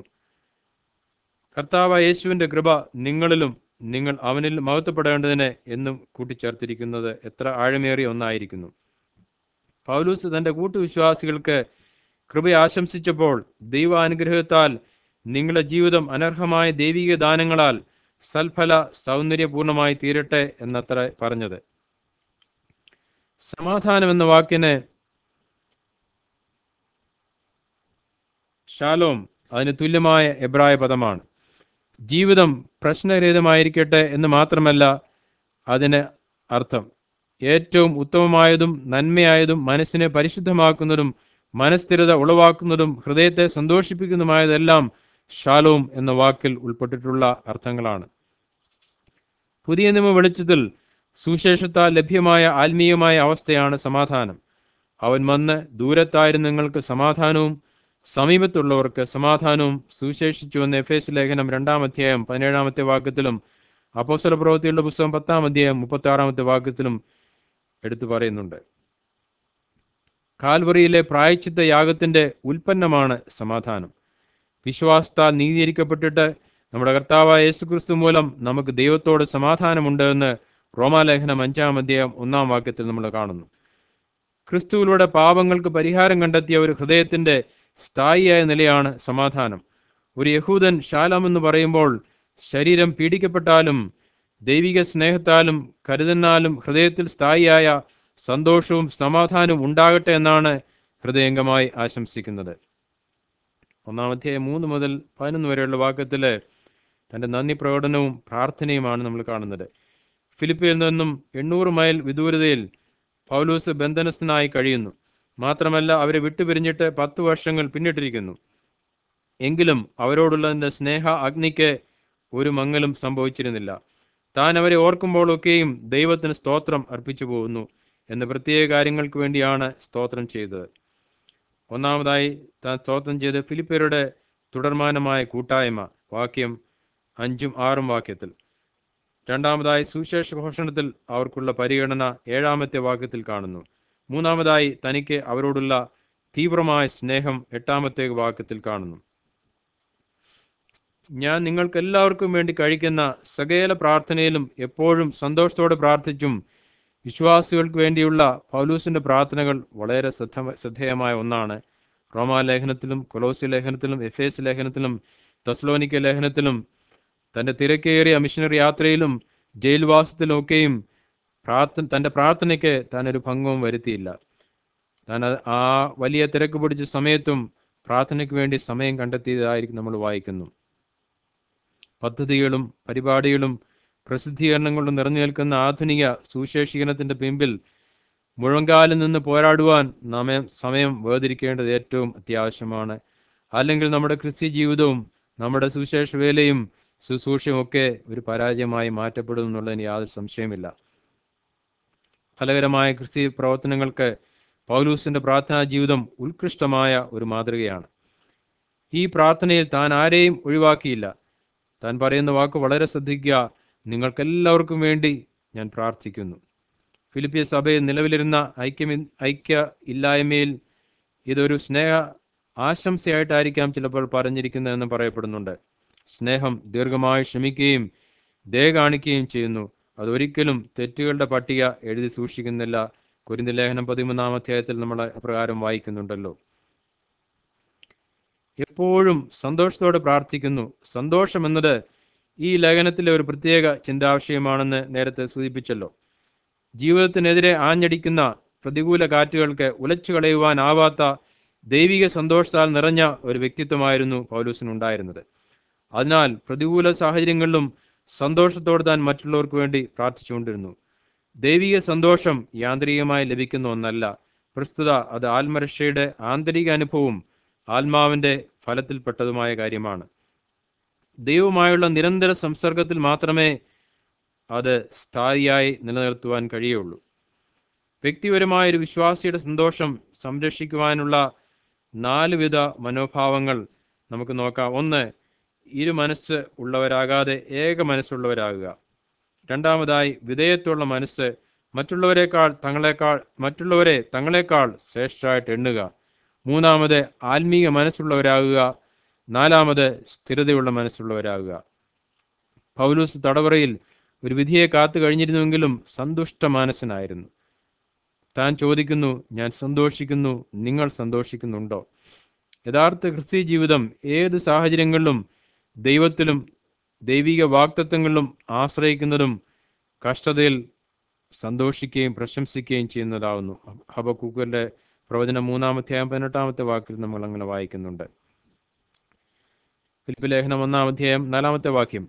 കർത്താവ് യേശുവിന്റെ കൃപ നിങ്ങളിലും നിങ്ങൾ അവനിൽ മഹത്വപ്പെടേണ്ടതിന് എന്നും കൂട്ടിച്ചേർത്തിരിക്കുന്നത് എത്ര ആഴമേറിയ ഒന്നായിരിക്കുന്നു പൗലൂസ് തന്റെ കൂട്ടുവിശ്വാസികൾക്ക് കൃപ ആശംസിച്ചപ്പോൾ ദൈവാനുഗ്രഹത്താൽ നിങ്ങളുടെ ജീവിതം അനർഹമായ ദൈവിക ദാനങ്ങളാൽ സൽഫല സൗന്ദര്യപൂർണമായി തീരട്ടെ എന്നത്ര പറഞ്ഞത് സമാധാനം എന്ന വാക്കിന് ഷാലോം അതിന് തുല്യമായ എബ്രായ പദമാണ് ജീവിതം പ്രശ്നരഹിതമായിരിക്കട്ടെ എന്ന് മാത്രമല്ല അതിന് അർത്ഥം ഏറ്റവും ഉത്തമമായതും നന്മയായതും മനസ്സിനെ പരിശുദ്ധമാക്കുന്നതും മനസ്ഥിരത ഉളവാക്കുന്നതും ഹൃദയത്തെ സന്തോഷിപ്പിക്കുന്നതുമായതെല്ലാം ഷാലോം എന്ന വാക്കിൽ ഉൾപ്പെട്ടിട്ടുള്ള അർത്ഥങ്ങളാണ് പുതിയ നിയമ വെളിച്ചത്തിൽ സുശേഷത്താൽ ലഭ്യമായ ആത്മീയമായ അവസ്ഥയാണ് സമാധാനം അവൻ വന്ന് ദൂരത്തായിരുന്ന നിങ്ങൾക്ക് സമാധാനവും സമീപത്തുള്ളവർക്ക് സമാധാനവും സുവിശേഷിച്ചുവെന്ന് എഫ് എസ് ലേഖനം രണ്ടാം അധ്യായം പതിനേഴാമത്തെ വാക്യത്തിലും അപ്പോസ്തല പ്രവൃത്തിയുടെ പുസ്തകം പത്താം അധ്യായം മുപ്പത്തി ആറാമത്തെ വാക്യത്തിലും എടുത്തു പറയുന്നുണ്ട് കാൽവറിയിലെ പ്രായച്ചിത്ത യാഗത്തിന്റെ ഉൽപ്പന്നമാണ് സമാധാനം വിശ്വാസത്താൽ നീതീകരിക്കപ്പെട്ടിട്ട് നമ്മുടെ കർത്താവായ യേസുക്രിസ്തു മൂലം നമുക്ക് ദൈവത്തോട് സമാധാനമുണ്ട് എന്ന് റോമാലേഖനം അഞ്ചാം അധ്യായം ഒന്നാം വാക്യത്തിൽ നമ്മൾ കാണുന്നു ക്രിസ്തുവിലൂടെ പാപങ്ങൾക്ക് പരിഹാരം കണ്ടെത്തിയ ഒരു ഹൃദയത്തിന്റെ സ്ഥായിയായ നിലയാണ് സമാധാനം ഒരു യഹൂദൻ ശാലം എന്ന് പറയുമ്പോൾ ശരീരം പീഡിക്കപ്പെട്ടാലും ദൈവിക സ്നേഹത്താലും കരുതനാലും ഹൃദയത്തിൽ സ്ഥായിയായ സന്തോഷവും സമാധാനവും ഉണ്ടാകട്ടെ എന്നാണ് ഹൃദയംഗമായി ആശംസിക്കുന്നത് ഒന്നാമധ്യായം മൂന്ന് മുതൽ പതിനൊന്ന് വരെയുള്ള വാക്യത്തില് തന്റെ നന്ദി പ്രകടനവും പ്രാർത്ഥനയുമാണ് നമ്മൾ കാണുന്നത് ഫിലിപ്പിയിൽ നിന്നും എണ്ണൂറ് മൈൽ വിദൂരതയിൽ പൗലൂസ് ബന്ധനസ്ഥനായി കഴിയുന്നു മാത്രമല്ല അവരെ വിട്ടുപിരിഞ്ഞിട്ട് പത്ത് വർഷങ്ങൾ പിന്നിട്ടിരിക്കുന്നു എങ്കിലും അവരോടുള്ള തന്റെ സ്നേഹ അഗ്നിക്ക് ഒരു മങ്ങലും സംഭവിച്ചിരുന്നില്ല താൻ അവരെ ഓർക്കുമ്പോഴൊക്കെയും ദൈവത്തിന് സ്തോത്രം അർപ്പിച്ചു പോകുന്നു എന്ന പ്രത്യേക കാര്യങ്ങൾക്ക് വേണ്ടിയാണ് സ്തോത്രം ചെയ്തത് ഒന്നാമതായി താൻ സ്തോത്രം ചെയ്ത് ഫിലിപ്പരുടെ തുടർമാനമായ കൂട്ടായ്മ വാക്യം അഞ്ചും ആറും വാക്യത്തിൽ രണ്ടാമതായി സുവിശേഷ ഘോഷണത്തിൽ അവർക്കുള്ള പരിഗണന ഏഴാമത്തെ വാക്യത്തിൽ കാണുന്നു മൂന്നാമതായി തനിക്ക് അവരോടുള്ള തീവ്രമായ സ്നേഹം എട്ടാമത്തെ വാക്യത്തിൽ കാണുന്നു ഞാൻ നിങ്ങൾക്ക് എല്ലാവർക്കും വേണ്ടി കഴിക്കുന്ന സകല പ്രാർത്ഥനയിലും എപ്പോഴും സന്തോഷത്തോടെ പ്രാർത്ഥിച്ചും വിശ്വാസികൾക്ക് വേണ്ടിയുള്ള പൗലൂസിന്റെ പ്രാർത്ഥനകൾ വളരെ ശ്രദ്ധ ശ്രദ്ധേയമായ ഒന്നാണ് റോമാലേഖനത്തിലും കൊലോസി ലേഖനത്തിലും എഫ് എസ് ലേഖനത്തിലും തസ്ലോനിക്ക ലേഖനത്തിലും തന്റെ തിരക്കേറിയ മിഷനറി യാത്രയിലും ജയിൽവാസത്തിലുമൊക്കെയും പ്രാർത്ഥന തന്റെ പ്രാർത്ഥനയ്ക്ക് താൻ ഒരു ഭംഗവും വരുത്തിയില്ല താൻ അത് ആ വലിയ തിരക്ക് പിടിച്ച സമയത്തും പ്രാർത്ഥനയ്ക്ക് വേണ്ടി സമയം കണ്ടെത്തിയതായിരിക്കും നമ്മൾ വായിക്കുന്നു പദ്ധതികളും പരിപാടികളും പ്രസിദ്ധീകരണങ്ങളും നിറഞ്ഞു നിൽക്കുന്ന ആധുനിക സുശേഷീകരണത്തിന്റെ പിമ്പിൽ മുഴങ്കാലിൽ നിന്ന് പോരാടുവാൻ നാം സമയം വേർതിരിക്കേണ്ടത് ഏറ്റവും അത്യാവശ്യമാണ് അല്ലെങ്കിൽ നമ്മുടെ ക്രിസ്ത്യ ജീവിതവും നമ്മുടെ സുവിശേഷ വേലയും ശുശ്രൂഷയും ഒക്കെ ഒരു പരാജയമായി മാറ്റപ്പെടും എന്നുള്ളതിന് യാതൊരു സംശയമില്ല ഫലകരമായ ക്രിസ്ത്യ പ്രവർത്തനങ്ങൾക്ക് പൗലൂസിന്റെ പ്രാർത്ഥനാ ജീവിതം ഉത്കൃഷ്ടമായ ഒരു മാതൃകയാണ് ഈ പ്രാർത്ഥനയിൽ താൻ ആരെയും ഒഴിവാക്കിയില്ല താൻ പറയുന്ന വാക്ക് വളരെ ശ്രദ്ധിക്കുക നിങ്ങൾക്കെല്ലാവർക്കും വേണ്ടി ഞാൻ പ്രാർത്ഥിക്കുന്നു ഫിലിപ്പിയ സഭയിൽ നിലവിലിരുന്ന ഐക്യമി ഐക്യ ഇല്ലായ്മയിൽ ഇതൊരു സ്നേഹ ആശംസയായിട്ടായിരിക്കാം ചിലപ്പോൾ പറഞ്ഞിരിക്കുന്നതെന്ന് പറയപ്പെടുന്നുണ്ട് സ്നേഹം ദീർഘമായി ക്ഷമിക്കുകയും ദയ കാണിക്കുകയും ചെയ്യുന്നു അതൊരിക്കലും തെറ്റുകളുടെ പട്ടിക എഴുതി സൂക്ഷിക്കുന്നില്ല കുരിന്തി ലേഖനം പതിമൂന്നാം അധ്യായത്തിൽ നമ്മൾ അപ്രകാരം വായിക്കുന്നുണ്ടല്ലോ എപ്പോഴും സന്തോഷത്തോടെ പ്രാർത്ഥിക്കുന്നു സന്തോഷം എന്നത് ഈ ലേഖനത്തിലെ ഒരു പ്രത്യേക ചിന്താവിഷയമാണെന്ന് നേരത്തെ സൂചിപ്പിച്ചല്ലോ ജീവിതത്തിനെതിരെ ആഞ്ഞടിക്കുന്ന പ്രതികൂല കാറ്റുകൾക്ക് ഉലച്ചു കളയുവാനാവാത്ത ദൈവിക സന്തോഷത്താൽ നിറഞ്ഞ ഒരു വ്യക്തിത്വമായിരുന്നു പൗലൂസിനുണ്ടായിരുന്നത് അതിനാൽ പ്രതികൂല സാഹചര്യങ്ങളിലും സന്തോഷത്തോടെ താൻ മറ്റുള്ളവർക്ക് വേണ്ടി പ്രാർത്ഥിച്ചുകൊണ്ടിരുന്നു ദൈവിക സന്തോഷം യാന്ത്രികമായി ലഭിക്കുന്ന ഒന്നല്ല പ്രസ്തുത അത് ആത്മരക്ഷയുടെ ആന്തരിക അനുഭവവും ആത്മാവിന്റെ ഫലത്തിൽപ്പെട്ടതുമായ കാര്യമാണ് ദൈവവുമായുള്ള നിരന്തര സംസർഗത്തിൽ മാത്രമേ അത് സ്ഥായിയായി നിലനിർത്തുവാൻ കഴിയുള്ളൂ വ്യക്തിപരമായ ഒരു വിശ്വാസിയുടെ സന്തോഷം സംരക്ഷിക്കുവാനുള്ള നാല് വിധ മനോഭാവങ്ങൾ നമുക്ക് നോക്കാം ഒന്ന് ഇരു മനസ്സ് ഉള്ളവരാകാതെ ഏക മനസ്സുള്ളവരാകുക രണ്ടാമതായി വിധേയത്വമുള്ള മനസ്സ് മറ്റുള്ളവരെക്കാൾ തങ്ങളെക്കാൾ മറ്റുള്ളവരെ തങ്ങളെക്കാൾ ശ്രേഷ്ഠമായിട്ട് എണ്ണുക മൂന്നാമത് ആത്മീയ മനസ്സുള്ളവരാകുക നാലാമത് സ്ഥിരതയുള്ള മനസ്സുള്ളവരാകുക പൗലൂസ് തടവറയിൽ ഒരു വിധിയെ കാത്തു കഴിഞ്ഞിരുന്നുവെങ്കിലും സന്തുഷ്ട മാനസനായിരുന്നു താൻ ചോദിക്കുന്നു ഞാൻ സന്തോഷിക്കുന്നു നിങ്ങൾ സന്തോഷിക്കുന്നുണ്ടോ യഥാർത്ഥ ക്രിസ്തീയ ജീവിതം ഏത് സാഹചര്യങ്ങളിലും ദൈവത്തിലും ദൈവിക വാക്തത്വങ്ങളിലും ആശ്രയിക്കുന്നതും കഷ്ടതയിൽ സന്തോഷിക്കുകയും പ്രശംസിക്കുകയും ചെയ്യുന്നതാവുന്നു ഹബക്കൂക്കന്റെ പ്രവചനം മൂന്നാമധ്യായം പതിനെട്ടാമത്തെ വാക്കിൽ നമ്മൾ അങ്ങനെ വായിക്കുന്നുണ്ട് ഫിലിപ്പ് ലേഖനം ഒന്നാം അധ്യായം നാലാമത്തെ വാക്യം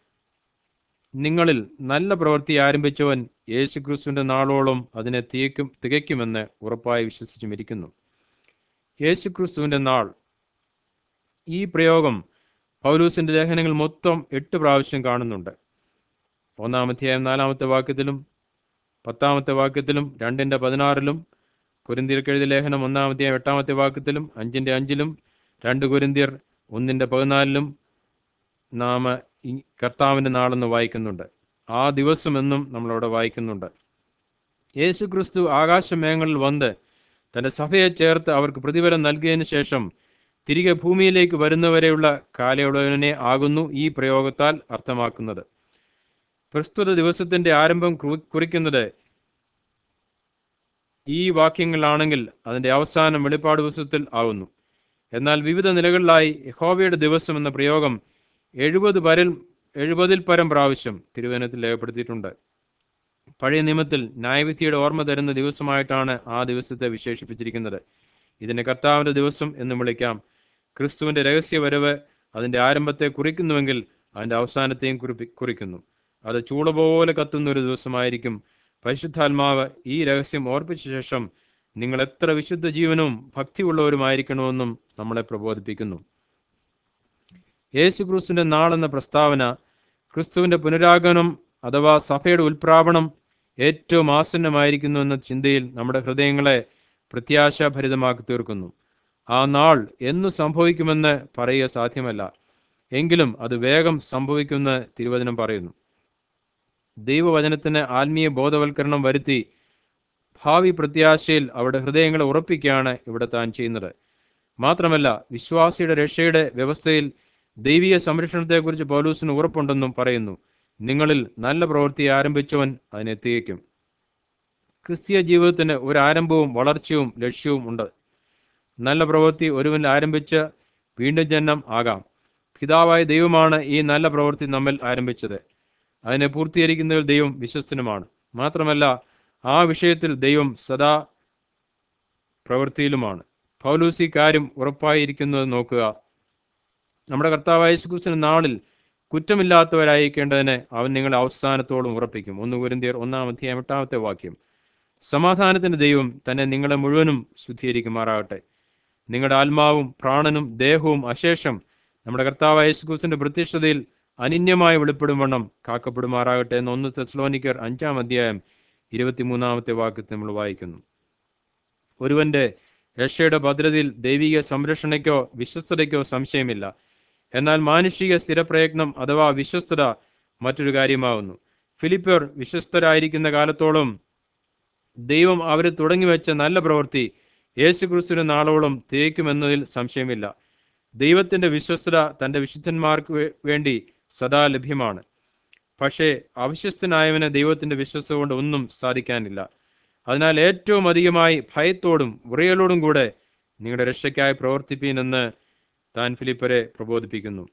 നിങ്ങളിൽ നല്ല പ്രവൃത്തി ആരംഭിച്ചവൻ യേശുക്രിസ്തുവിന്റെ നാളോളം അതിനെ തികയ്ക്കും തികയ്ക്കുമെന്ന് ഉറപ്പായി വിശ്വസിച്ചും ഇരിക്കുന്നു യേശുക്രിസ്തുവിന്റെ നാൾ ഈ പ്രയോഗം പൗലൂസിന്റെ ലേഖനങ്ങൾ മൊത്തം എട്ട് പ്രാവശ്യം കാണുന്നുണ്ട് ഒന്നാം അധ്യായം നാലാമത്തെ വാക്യത്തിലും പത്താമത്തെ വാക്യത്തിലും രണ്ടിന്റെ പതിനാറിലും കുരിന്തിയർക്കെഴുതിയ ലേഖനം ഒന്നാം അധ്യായം എട്ടാമത്തെ വാക്യത്തിലും അഞ്ചിന്റെ അഞ്ചിലും രണ്ട് കുരിന്തിയർ ഒന്നിന്റെ പതിനാലിലും നാം ഈ കർത്താവിന്റെ നാളെന്ന് വായിക്കുന്നുണ്ട് ആ ദിവസമെന്നും നമ്മളവിടെ വായിക്കുന്നുണ്ട് യേശു ക്രിസ്തു ആകാശമേഘങ്ങളിൽ വന്ന് തന്റെ സഭയെ ചേർത്ത് അവർക്ക് പ്രതിഫലം നൽകിയതിനു ശേഷം തിരികെ ഭൂമിയിലേക്ക് വരുന്നവരെയുള്ള കാലയളവിനെ ആകുന്നു ഈ പ്രയോഗത്താൽ അർത്ഥമാക്കുന്നത് പ്രസ്തുത ദിവസത്തിന്റെ ആരംഭം കുറി- കുറിക്കുന്നത് ഈ വാക്യങ്ങളാണെങ്കിൽ അതിന്റെ അവസാനം വെളിപ്പാട് ദിവസത്തിൽ ആകുന്നു എന്നാൽ വിവിധ നിലകളിലായി യഹോവയുടെ ദിവസം എന്ന പ്രയോഗം എഴുപത് പരൽ എഴുപതിൽ പരം പ്രാവശ്യം തിരുവനത്തിൽ രേഖപ്പെടുത്തിയിട്ടുണ്ട് പഴയ നിയമത്തിൽ ന്യായവിധിയുടെ ഓർമ്മ തരുന്ന ദിവസമായിട്ടാണ് ആ ദിവസത്തെ വിശേഷിപ്പിച്ചിരിക്കുന്നത് ഇതിനെ കർത്താവിന്റെ ദിവസം എന്നും വിളിക്കാം ക്രിസ്തുവിന്റെ രഹസ്യ വരവ് അതിന്റെ ആരംഭത്തെ കുറിക്കുന്നുവെങ്കിൽ അതിന്റെ അവസാനത്തെയും കുറിപ്പി കുറിക്കുന്നു അത് ചൂള പോലെ കത്തുന്ന ഒരു ദിവസമായിരിക്കും പരിശുദ്ധാത്മാവ് ഈ രഹസ്യം ഓർപ്പിച്ച ശേഷം നിങ്ങൾ എത്ര വിശുദ്ധ ജീവനും ഭക്തിയുള്ളവരുമായിരിക്കണമെന്നും നമ്മളെ പ്രബോധിപ്പിക്കുന്നു യേശു ക്രിസ്തുവിന്റെ നാളെന്ന പ്രസ്താവന ക്രിസ്തുവിന്റെ പുനരാഗമനം അഥവാ സഭയുടെ ഉൽപ്രാപണം ഏറ്റവും ആസന്നമായിരിക്കുന്നു എന്ന ചിന്തയിൽ നമ്മുടെ ഹൃദയങ്ങളെ പ്രത്യാശാഭരിതമാക്കി തീർക്കുന്നു ആ നാൾ എന്നു സംഭവിക്കുമെന്ന് പറയുക സാധ്യമല്ല എങ്കിലും അത് വേഗം സംഭവിക്കുമെന്ന് തിരുവചനം പറയുന്നു ദൈവവചനത്തിന് ആത്മീയ ബോധവൽക്കരണം വരുത്തി ഭാവി പ്രത്യാശയിൽ അവരുടെ ഹൃദയങ്ങളെ ഉറപ്പിക്കുകയാണ് ഇവിടെ താൻ ചെയ്യുന്നത് മാത്രമല്ല വിശ്വാസിയുടെ രക്ഷയുടെ വ്യവസ്ഥയിൽ ദൈവിക സംരക്ഷണത്തെക്കുറിച്ച് പൗലൂസിന് ഉറപ്പുണ്ടെന്നും പറയുന്നു നിങ്ങളിൽ നല്ല പ്രവൃത്തി ആരംഭിച്ചവൻ അതിനെ തികയ്ക്കും ക്രിസ്തീയ ജീവിതത്തിന് ഒരു ആരംഭവും വളർച്ചയും ലക്ഷ്യവും ഉണ്ട് നല്ല പ്രവൃത്തി ഒരുവൻ ആരംഭിച്ച് വീണ്ടും ജന്മം ആകാം പിതാവായ ദൈവമാണ് ഈ നല്ല പ്രവൃത്തി നമ്മിൽ ആരംഭിച്ചത് അതിനെ പൂർത്തീകരിക്കുന്നതിൽ ദൈവം വിശ്വസ്തനുമാണ് മാത്രമല്ല ആ വിഷയത്തിൽ ദൈവം സദാ പ്രവൃത്തിയിലുമാണ് പൗലൂസി കാര്യം ഉറപ്പായിരിക്കുന്നത് നോക്കുക നമ്മുടെ കർത്താവായ യേശുക്രിസ്തുവിന്റെ നാളിൽ കുറ്റമില്ലാത്തവരായിരിക്കേണ്ടതിന് അവൻ നിങ്ങളെ അവസാനത്തോളം ഉറപ്പിക്കും ഒന്ന് കുരിന്തിയർ ഒന്നാം അധ്യായം എട്ടാമത്തെ വാക്യം സമാധാനത്തിന്റെ ദൈവം തന്നെ നിങ്ങളെ മുഴുവനും ശുദ്ധീകരിക്കുമാറാകട്ടെ നിങ്ങളുടെ ആത്മാവും പ്രാണനും ദേഹവും അശേഷം നമ്മുടെ കർത്താവായ യേശുക്രിസ്തുവിന്റെ പ്രത്യക്ഷതയിൽ അനിന്യമായി വെളിപ്പെടും വണ്ണം കാക്കപ്പെടുമാറാകട്ടെ എന്ന് ഒന്ന് തെസ്ലോനിക്കർ അഞ്ചാം അധ്യായം ഇരുപത്തിമൂന്നാമത്തെ വാക്യത്തിൽ നമ്മൾ വായിക്കുന്നു ഒരുവന്റെ രക്ഷയുടെ ഭദ്രതയിൽ ദൈവിക സംരക്ഷണയ്ക്കോ വിശ്വസ്തതയ്ക്കോ സംശയമില്ല എന്നാൽ മാനുഷിക സ്ഥിരപ്രയത്നം അഥവാ വിശ്വസ്തത മറ്റൊരു കാര്യമാകുന്നു ഫിലിപ്പർ വിശ്വസ്തരായിരിക്കുന്ന കാലത്തോളം ദൈവം അവരെ തുടങ്ങിവെച്ച നല്ല പ്രവൃത്തി യേശുക്രിസ്തുവിന് നാളോളം തേക്കുമെന്നതിൽ സംശയമില്ല ദൈവത്തിന്റെ വിശ്വസ്തത തന്റെ വിശുദ്ധന്മാർക്ക് വേ- വേണ്ടി സദാ ലഭ്യമാണ് പക്ഷേ അവിശ്വസ്തനായവന് ദൈവത്തിന്റെ വിശ്വസ്ത കൊണ്ട് ഒന്നും സാധിക്കാനില്ല അതിനാൽ ഏറ്റവും അധികമായി ഭയത്തോടും വിറയലോടും കൂടെ നിങ്ങളുടെ രക്ഷയ്ക്കായി പ്രവർത്തിപ്പീനെന്ന് താൻ ഫിലിപ്പരെ പ്രബോധിപ്പിക്കുന്നു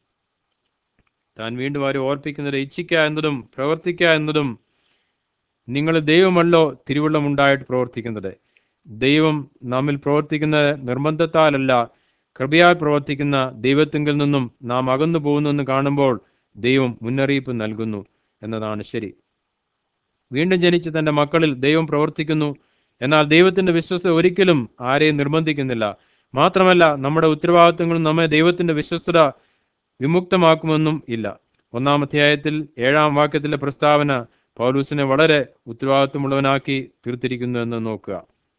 താൻ വീണ്ടും അവരെ ഓർപ്പിക്കുന്നത് ഇച്ഛിക്കുക എന്നതും പ്രവർത്തിക്കുക എന്നതും നിങ്ങൾ ദൈവമല്ലോ തിരുവുള്ളമുണ്ടായിട്ട് പ്രവർത്തിക്കുന്നത് ദൈവം നമ്മിൽ പ്രവർത്തിക്കുന്ന നിർബന്ധത്താലല്ല കൃപയാൽ പ്രവർത്തിക്കുന്ന ദൈവത്തിങ്കിൽ നിന്നും നാം അകന്നു പോകുന്നെന്ന് കാണുമ്പോൾ ദൈവം മുന്നറിയിപ്പ് നൽകുന്നു എന്നതാണ് ശരി വീണ്ടും ജനിച്ച തന്റെ മക്കളിൽ ദൈവം പ്രവർത്തിക്കുന്നു എന്നാൽ ദൈവത്തിന്റെ വിശ്വസ്ത ഒരിക്കലും ആരെയും നിർബന്ധിക്കുന്നില്ല മാത്രമല്ല നമ്മുടെ ഉത്തരവാദിത്തങ്ങളും നമ്മെ ദൈവത്തിന്റെ വിശ്വസ്തത വിമുക്തമാക്കുമെന്നും ഇല്ല ഒന്നാം അധ്യായത്തിൽ ഏഴാം വാക്യത്തിലെ പ്രസ്താവന പൗലൂസിനെ വളരെ ഉത്തരവാദിത്വമുള്ളവനാക്കി തീർത്തിരിക്കുന്നു എന്ന് നോക്കുക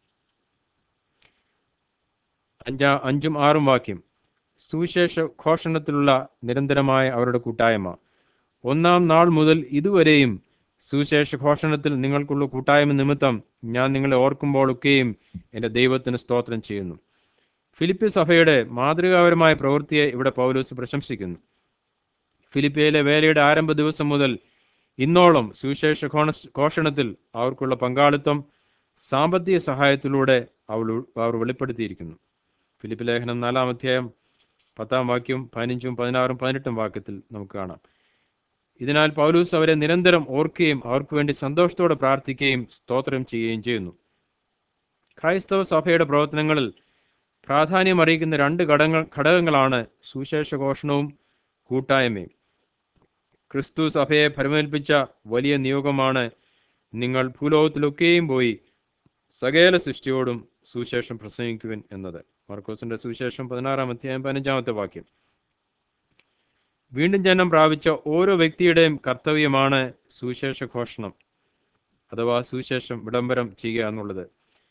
അഞ്ചാ അഞ്ചും ആറും വാക്യം സുവിശേഷ ഘോഷണത്തിലുള്ള നിരന്തരമായ അവരുടെ കൂട്ടായ്മ ഒന്നാം നാൾ മുതൽ ഇതുവരെയും സുവിശേഷ ഘോഷണത്തിൽ നിങ്ങൾക്കുള്ള കൂട്ടായ്മ നിമിത്തം ഞാൻ നിങ്ങളെ ഓർക്കുമ്പോഴൊക്കെയും എൻ്റെ ദൈവത്തിന് സ്തോത്രം ചെയ്യുന്നു ഫിലിപ്പി സഭയുടെ മാതൃകാപരമായ പ്രവൃത്തിയെ ഇവിടെ പൗലൂസ് പ്രശംസിക്കുന്നു ഫിലിപ്പിയയിലെ വേലയുടെ ആരംഭ ദിവസം മുതൽ ഇന്നോളം സുവിശേഷ ഘോണ- ഘോഷണത്തിൽ അവർക്കുള്ള പങ്കാളിത്തം സാമ്പത്തിക സഹായത്തിലൂടെ അവൾ അവർ വെളിപ്പെടുത്തിയിരിക്കുന്നു ഫിലിപ്പ് ലേഖനം നാലാം അധ്യായം പത്താം വാക്യം പതിനഞ്ചും പതിനാറും പതിനെട്ടും വാക്യത്തിൽ നമുക്ക് കാണാം ഇതിനാൽ പൗലൂസ് അവരെ നിരന്തരം ഓർക്കുകയും അവർക്ക് വേണ്ടി സന്തോഷത്തോടെ പ്രാർത്ഥിക്കുകയും സ്തോത്രം ചെയ്യുകയും ചെയ്യുന്നു ക്രൈസ്തവ സഭയുടെ പ്രവർത്തനങ്ങളിൽ പ്രാധാന്യം അറിയിക്കുന്ന രണ്ട് ഘടകങ്ങൾ ഘടകങ്ങളാണ് സുവിശേഷ ഘോഷണവും കൂട്ടായ്മയും ക്രിസ്തു സഭയെ ഫലമേൽപ്പിച്ച വലിയ നിയോഗമാണ് നിങ്ങൾ ഭൂലോകത്തിലൊക്കെയും പോയി സകല സൃഷ്ടിയോടും സുവിശേഷം പ്രസംഗിക്കുവിൻ എന്നത് മർക്കോസിന്റെ സുവിശേഷം പതിനാറാം അധ്യായം പതിനഞ്ചാമത്തെ വാക്യം വീണ്ടും ജനം പ്രാപിച്ച ഓരോ വ്യക്തിയുടെയും കർത്തവ്യമാണ് സുവിശേഷ ഘോഷണം അഥവാ സുവിശേഷം വിളംബരം ചെയ്യുക എന്നുള്ളത്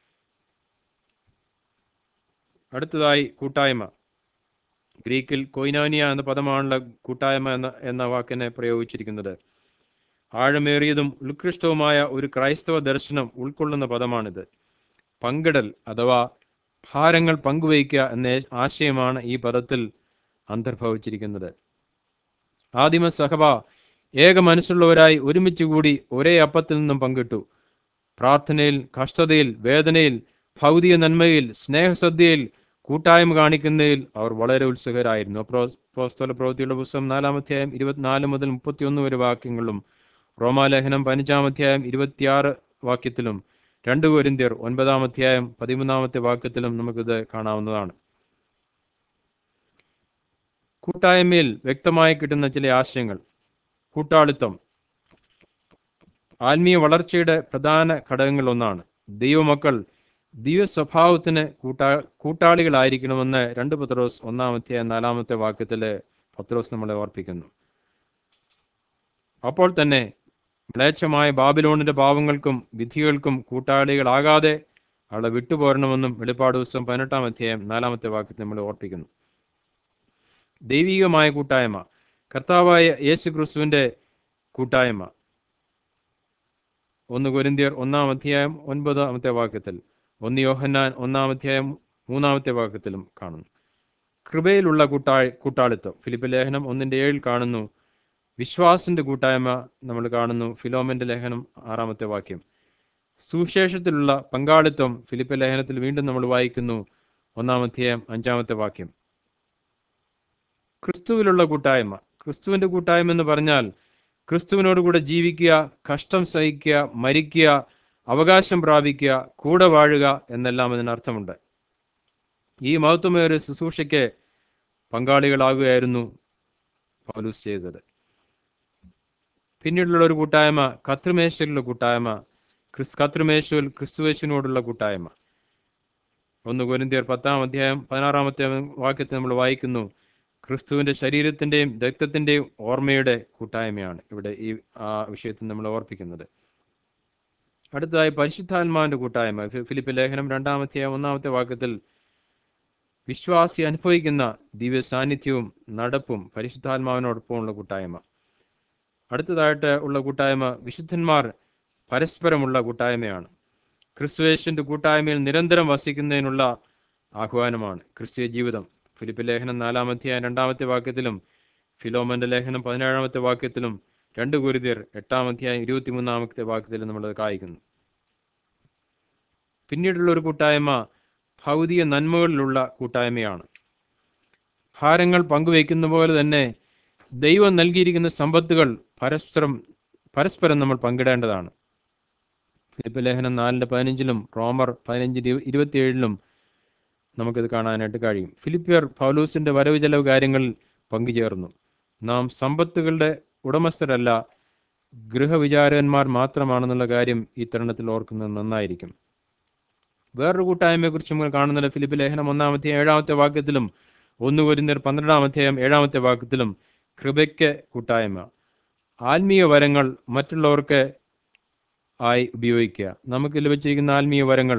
അടുത്തതായി കൂട്ടായ്മ ഗ്രീക്കിൽ കൊയിനാനിയ എന്ന പദമാണുള്ള കൂട്ടായ്മ എന്ന എന്ന വാക്കിനെ പ്രയോഗിച്ചിരിക്കുന്നത് ആഴമേറിയതും ഉത്കൃഷ്ടവുമായ ഒരു ക്രൈസ്തവ ദർശനം ഉൾക്കൊള്ളുന്ന പദമാണിത് പങ്കിടൽ അഥവാ ഭാരങ്ങൾ പങ്കുവയ്ക്കുക എന്ന ആശയമാണ് ഈ പദത്തിൽ അന്തർഭവിച്ചിരിക്കുന്നത് ആദിമ സഹബ ഏക മനസ്സുള്ളവരായി ഒരുമിച്ച് കൂടി ഒരേ അപ്പത്തിൽ നിന്നും പങ്കിട്ടു പ്രാർത്ഥനയിൽ കഷ്ടതയിൽ വേദനയിൽ ഭൗതിക നന്മയിൽ സ്നേഹസദ്യയിൽ കൂട്ടായ്മ കാണിക്കുന്നതിൽ അവർ വളരെ ഉത്സുകരായിരുന്നു അപ്രോ- അപ്പോസ്തല പ്രവൃത്തിയുടെ പുസ്തകം നാലാം അധ്യായം ഇരുപത്തിനാല് മുതൽ മുപ്പത്തിയൊന്ന് വരെ വാക്യങ്ങളിലും റോമാലേഖനം പതിനഞ്ചാം അധ്യായം ഇരുപത്തിയാറ് വാക്യത്തിലും രണ്ട് കൊരിന്ത്യർ ഒൻപതാം അധ്യായം പതിമൂന്നാമത്തെ വാക്യത്തിലും നമുക്കിത് കാണാവുന്നതാണ് കൂട്ടായ്മയിൽ വ്യക്തമായി കിട്ടുന്ന ചില ആശയങ്ങൾ കൂട്ടാളിത്തം ആത്മീയ വളർച്ചയുടെ പ്രധാന ഘടകങ്ങൾ ഒന്നാണ് ദൈവമക്കൾ ദിവ്യ സ്വഭാവത്തിന് കൂട്ടാ കൂട്ടാളികളായിരിക്കണമെന്ന് രണ്ട് പത്രോസ് ഒന്നാമത്തെ നാലാമത്തെ വാക്യത്തില് പത്രോസ് നമ്മളെ ഓർപ്പിക്കുന്നു അപ്പോൾ തന്നെ മ്ലേച്ഛമായ ബാബിലോണിന്റെ പാവങ്ങൾക്കും വിധികൾക്കും കൂട്ടാളികളാകാതെ അവളെ വിട്ടുപോരണമെന്നും വെളിപ്പാട് ദിവസം പതിനെട്ടാം അധ്യായം നാലാമത്തെ വാക്യത്തിൽ നമ്മൾ ഓർപ്പിക്കുന്നു ദൈവികമായ കൂട്ടായ്മ കർത്താവായ യേശു ക്രിസ്തുവിന്റെ കൂട്ടായ്മ ഒന്ന് കൊരിന്തിയർ ഒന്നാം അധ്യായം ഒൻപതാമത്തെ വാക്യത്തിൽ ഒന്ന് യോഹന്നാൻ ഒന്നാം അധ്യായം മൂന്നാമത്തെ വാക്യത്തിലും കാണുന്നു കൃപയിലുള്ള കൂട്ടാ കൂട്ടാളിത്തം ഫിലിപ്പ് ലേഖനം ഒന്നിന്റെ ഏഴിൽ കാണുന്നു വിശ്വാസിന്റെ കൂട്ടായ്മ നമ്മൾ കാണുന്നു ഫിലോമന്റെ ലേഖനം ആറാമത്തെ വാക്യം സുശേഷത്തിലുള്ള പങ്കാളിത്തം ഫിലിപ്പ് ലേഖനത്തിൽ വീണ്ടും നമ്മൾ വായിക്കുന്നു ഒന്നാം അധ്യായം അഞ്ചാമത്തെ വാക്യം ക്രിസ്തുവിലുള്ള കൂട്ടായ്മ ക്രിസ്തുവിന്റെ കൂട്ടായ്മ എന്ന് പറഞ്ഞാൽ ക്രിസ്തുവിനോട് കൂടെ ജീവിക്കുക കഷ്ടം സഹിക്കുക മരിക്കുക അവകാശം പ്രാപിക്കുക കൂടെ വാഴുക എന്നെല്ലാം അതിനർത്ഥമുണ്ട് ഈ മഹത്വമേറിയ ശുശ്രൂഷയ്ക്ക് പങ്കാളികളാകുകയായിരുന്നു പൗലൂസ് ചെയ്തത് പിന്നീടുള്ള ഒരു കൂട്ടായ്മ കത്രുമേശയിലുള്ള കൂട്ടായ്മ ക്രിസ് കത്രുമേശുവിൽ ക്രിസ്തുവേശുവിനോടുള്ള കൂട്ടായ്മ ഒന്ന് കൊരിന്തിയർ പത്താം അധ്യായം പതിനാറാമത്തെ വാക്യത്തിൽ നമ്മൾ വായിക്കുന്നു ക്രിസ്തുവിന്റെ ശരീരത്തിന്റെയും രക്തത്തിന്റെയും ഓർമ്മയുടെ കൂട്ടായ്മയാണ് ഇവിടെ ഈ ആ വിഷയത്തിൽ നമ്മൾ ഓർപ്പിക്കുന്നത് അടുത്തതായി പരിശുദ്ധാത്മാവിന്റെ കൂട്ടായ്മ ഫി- ഫിലിപ്പ് ലേഖനം രണ്ടാമത്തെ ഒന്നാമത്തെ വാക്യത്തിൽ വിശ്വാസി അനുഭവിക്കുന്ന ദിവ്യ സാന്നിധ്യവും നടപ്പും പരിശുദ്ധാത്മാവിനോടൊപ്പമുള്ള കൂട്ടായ്മ അടുത്തതായിട്ട് ഉള്ള കൂട്ടായ്മ വിശുദ്ധന്മാർ പരസ്പരമുള്ള കൂട്ടായ്മയാണ് ക്രിസ്തുവേശന്റെ കൂട്ടായ്മയിൽ നിരന്തരം വസിക്കുന്നതിനുള്ള ആഹ്വാനമാണ് ക്രിസ്തീയ ജീവിതം ഫിലിപ്പ് ലേഖനം നാലാമത്തെ രണ്ടാമത്തെ വാക്യത്തിലും ഫിലോമന്റെ ലേഖനം പതിനേഴാമത്തെ വാക്യത്തിലും രണ്ട് കുരുതിയർ എട്ടാമത്തെ ഇരുപത്തിമൂന്നാമത്തെ വാക്യത്തിലും നമ്മൾ കായ്ക്കുന്നു പിന്നീടുള്ള ഒരു കൂട്ടായ്മ ഭൗതിക നന്മകളിലുള്ള കൂട്ടായ്മയാണ് ഭാരങ്ങൾ പങ്കുവയ്ക്കുന്ന പോലെ തന്നെ ദൈവം നൽകിയിരിക്കുന്ന സമ്പത്തുകൾ പരസ്പരം പരസ്പരം നമ്മൾ പങ്കിടേണ്ടതാണ് ഫിലിപ്പ് ലേഖനം നാലിന്റെ പതിനഞ്ചിലും റോമർ പതിനഞ്ച് ഇരുപത്തിയേഴിലും നമുക്കിത് കാണാനായിട്ട് കഴിയും ഫിലിപ്പിയർ പൗലൂസിന്റെ വരവ് ചെലവ് കാര്യങ്ങളിൽ പങ്കുചേർന്നു നാം സമ്പത്തുകളുടെ ഉടമസ്ഥരല്ല ഗൃഹവിചാരകന്മാർ മാത്രമാണെന്നുള്ള കാര്യം ഈ തരുണത്തിൽ ഓർക്കുന്നത് നന്നായിരിക്കും വേറൊരു കൂട്ടായ്മയെക്കുറിച്ച് നമ്മൾ കാണുന്നത് ഫിലിപ്പ് ലേഖനം ഒന്നാമത്തെ ഏഴാമത്തെ വാക്യത്തിലും ഒന്ന് കൊരിന്തർ പന്ത്രണ്ടാമത്തെയും ഏഴാമത്തെ വാക്യത്തിലും കൃപയ്ക്ക് കൂട്ടായ്മ ആത്മീയ വരങ്ങൾ മറ്റുള്ളവർക്ക് ആയി ഉപയോഗിക്കുക നമുക്ക് ലഭിച്ചിരിക്കുന്ന ആത്മീയ വരങ്ങൾ